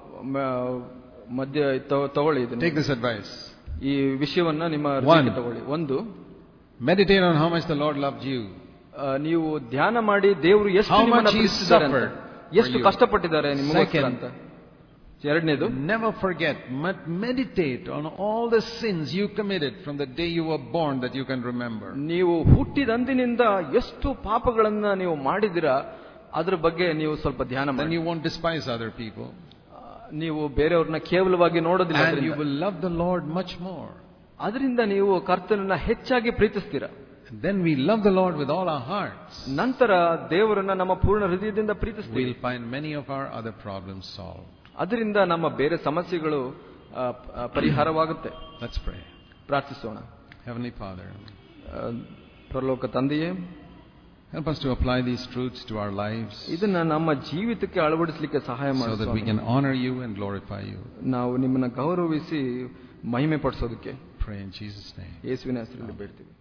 ಮ- ಮಧ್ಯ ತ- ತಗೊಳ್ಳಿ ಇದನ್ನ Take this advice. ಈ ವಿಷಯವನ್ನ ನಿಮ್ಮ ಹೃದಯಕ್ಕೆ One. ತಗೊಳ್ಳಿ ಒಂದು Meditate on how much the Lord loved you. ಆ, ನೀವು ಧ್ಯಾನ ಮಾಡಿ ದೇವರು ಎಷ್ಟು How ನಿಮ್ಮನ್ನ much he ಪ್ರೀತಿಸಿದ್ದಾರೆ ಅಂತ. suffered for ಎಷ್ಟು you. ಕಷ್ಟಪಟ್ಟಿದ್ದಾರೆ ನಿಮಗೋಸ್ಕರ Second. ಅಂತ ಎರಡನೇದು Never forget, but meditate on all the sins you committed from the day you were born that you can remember. ನೀವು ಹುಟ್ಟಿದಂದಿನಿಂದ ಎಷ್ಟು ಪಾಪಗಳನ್ನ ನೀವು ಮಾಡಿದಿರಾ ಅದ್ರ ಬಗ್ಗೆ ನೀವು ಸ್ವಲ್ಪ ಧ್ಯಾನ then ಮಾಡಿ you won't despise other people. ಆ, ನೀವು ಬೇರೆಯವ್ರನ್ನ ಕೇವಲವಾಗಿ ನೋಡೋದಿಲ್ಲ And you ಅದರಿಂದ. will love the Lord much more. ಅದರಿಂದ ನೀವು ಕರ್ತನನ್ನ ಹೆಚ್ಚಾಗಿ ಪ್ರೀತಿಸ್ತೀರ And then we love the Lord with all our hearts. ನಂತರ ದೇವರನ್ನ ನಮ್ಮ ಪೂರ್ಣ ಹೃದಯದಿಂದ ಪ್ರೀತಿಸ್ತೀವಿ We'll find many of our other problems solved. ಅದರಿಂದ ನಮ್ಮ ಬೇರೆ ಸಮಸ್ಯೆಗಳು ಆ, ಆ, ಪರಿಹಾರವಾಗುತ್ತೆ Let's pray. ಪ್ರಾರ್ಥಿಸೋಣ Heavenly Father, ಆ, ಪರಲೋಕ ತಂದೆಯೇ help us to apply these truths to our lives ಇದನ್ನ ನಮ್ಮ ಜೀವಿತಕ್ಕೆ ಅಳವಡಿಸಲಿಕ್ಕೆ ಸಹಾಯ so that we ಮಾಡಿ can honor you and glorify you. ನಾವು ನಿಮ್ಮನ್ನ ಗೌರವಿಸಿ ಮಹಿಮೆ ಪಡಿಸೋದಕ್ಕೆ Pray in Jesus' name. ಯೇಸುವಿನ ಹೆಸರಲ್ಲಿ ಬೇಡ್ತೀವಿ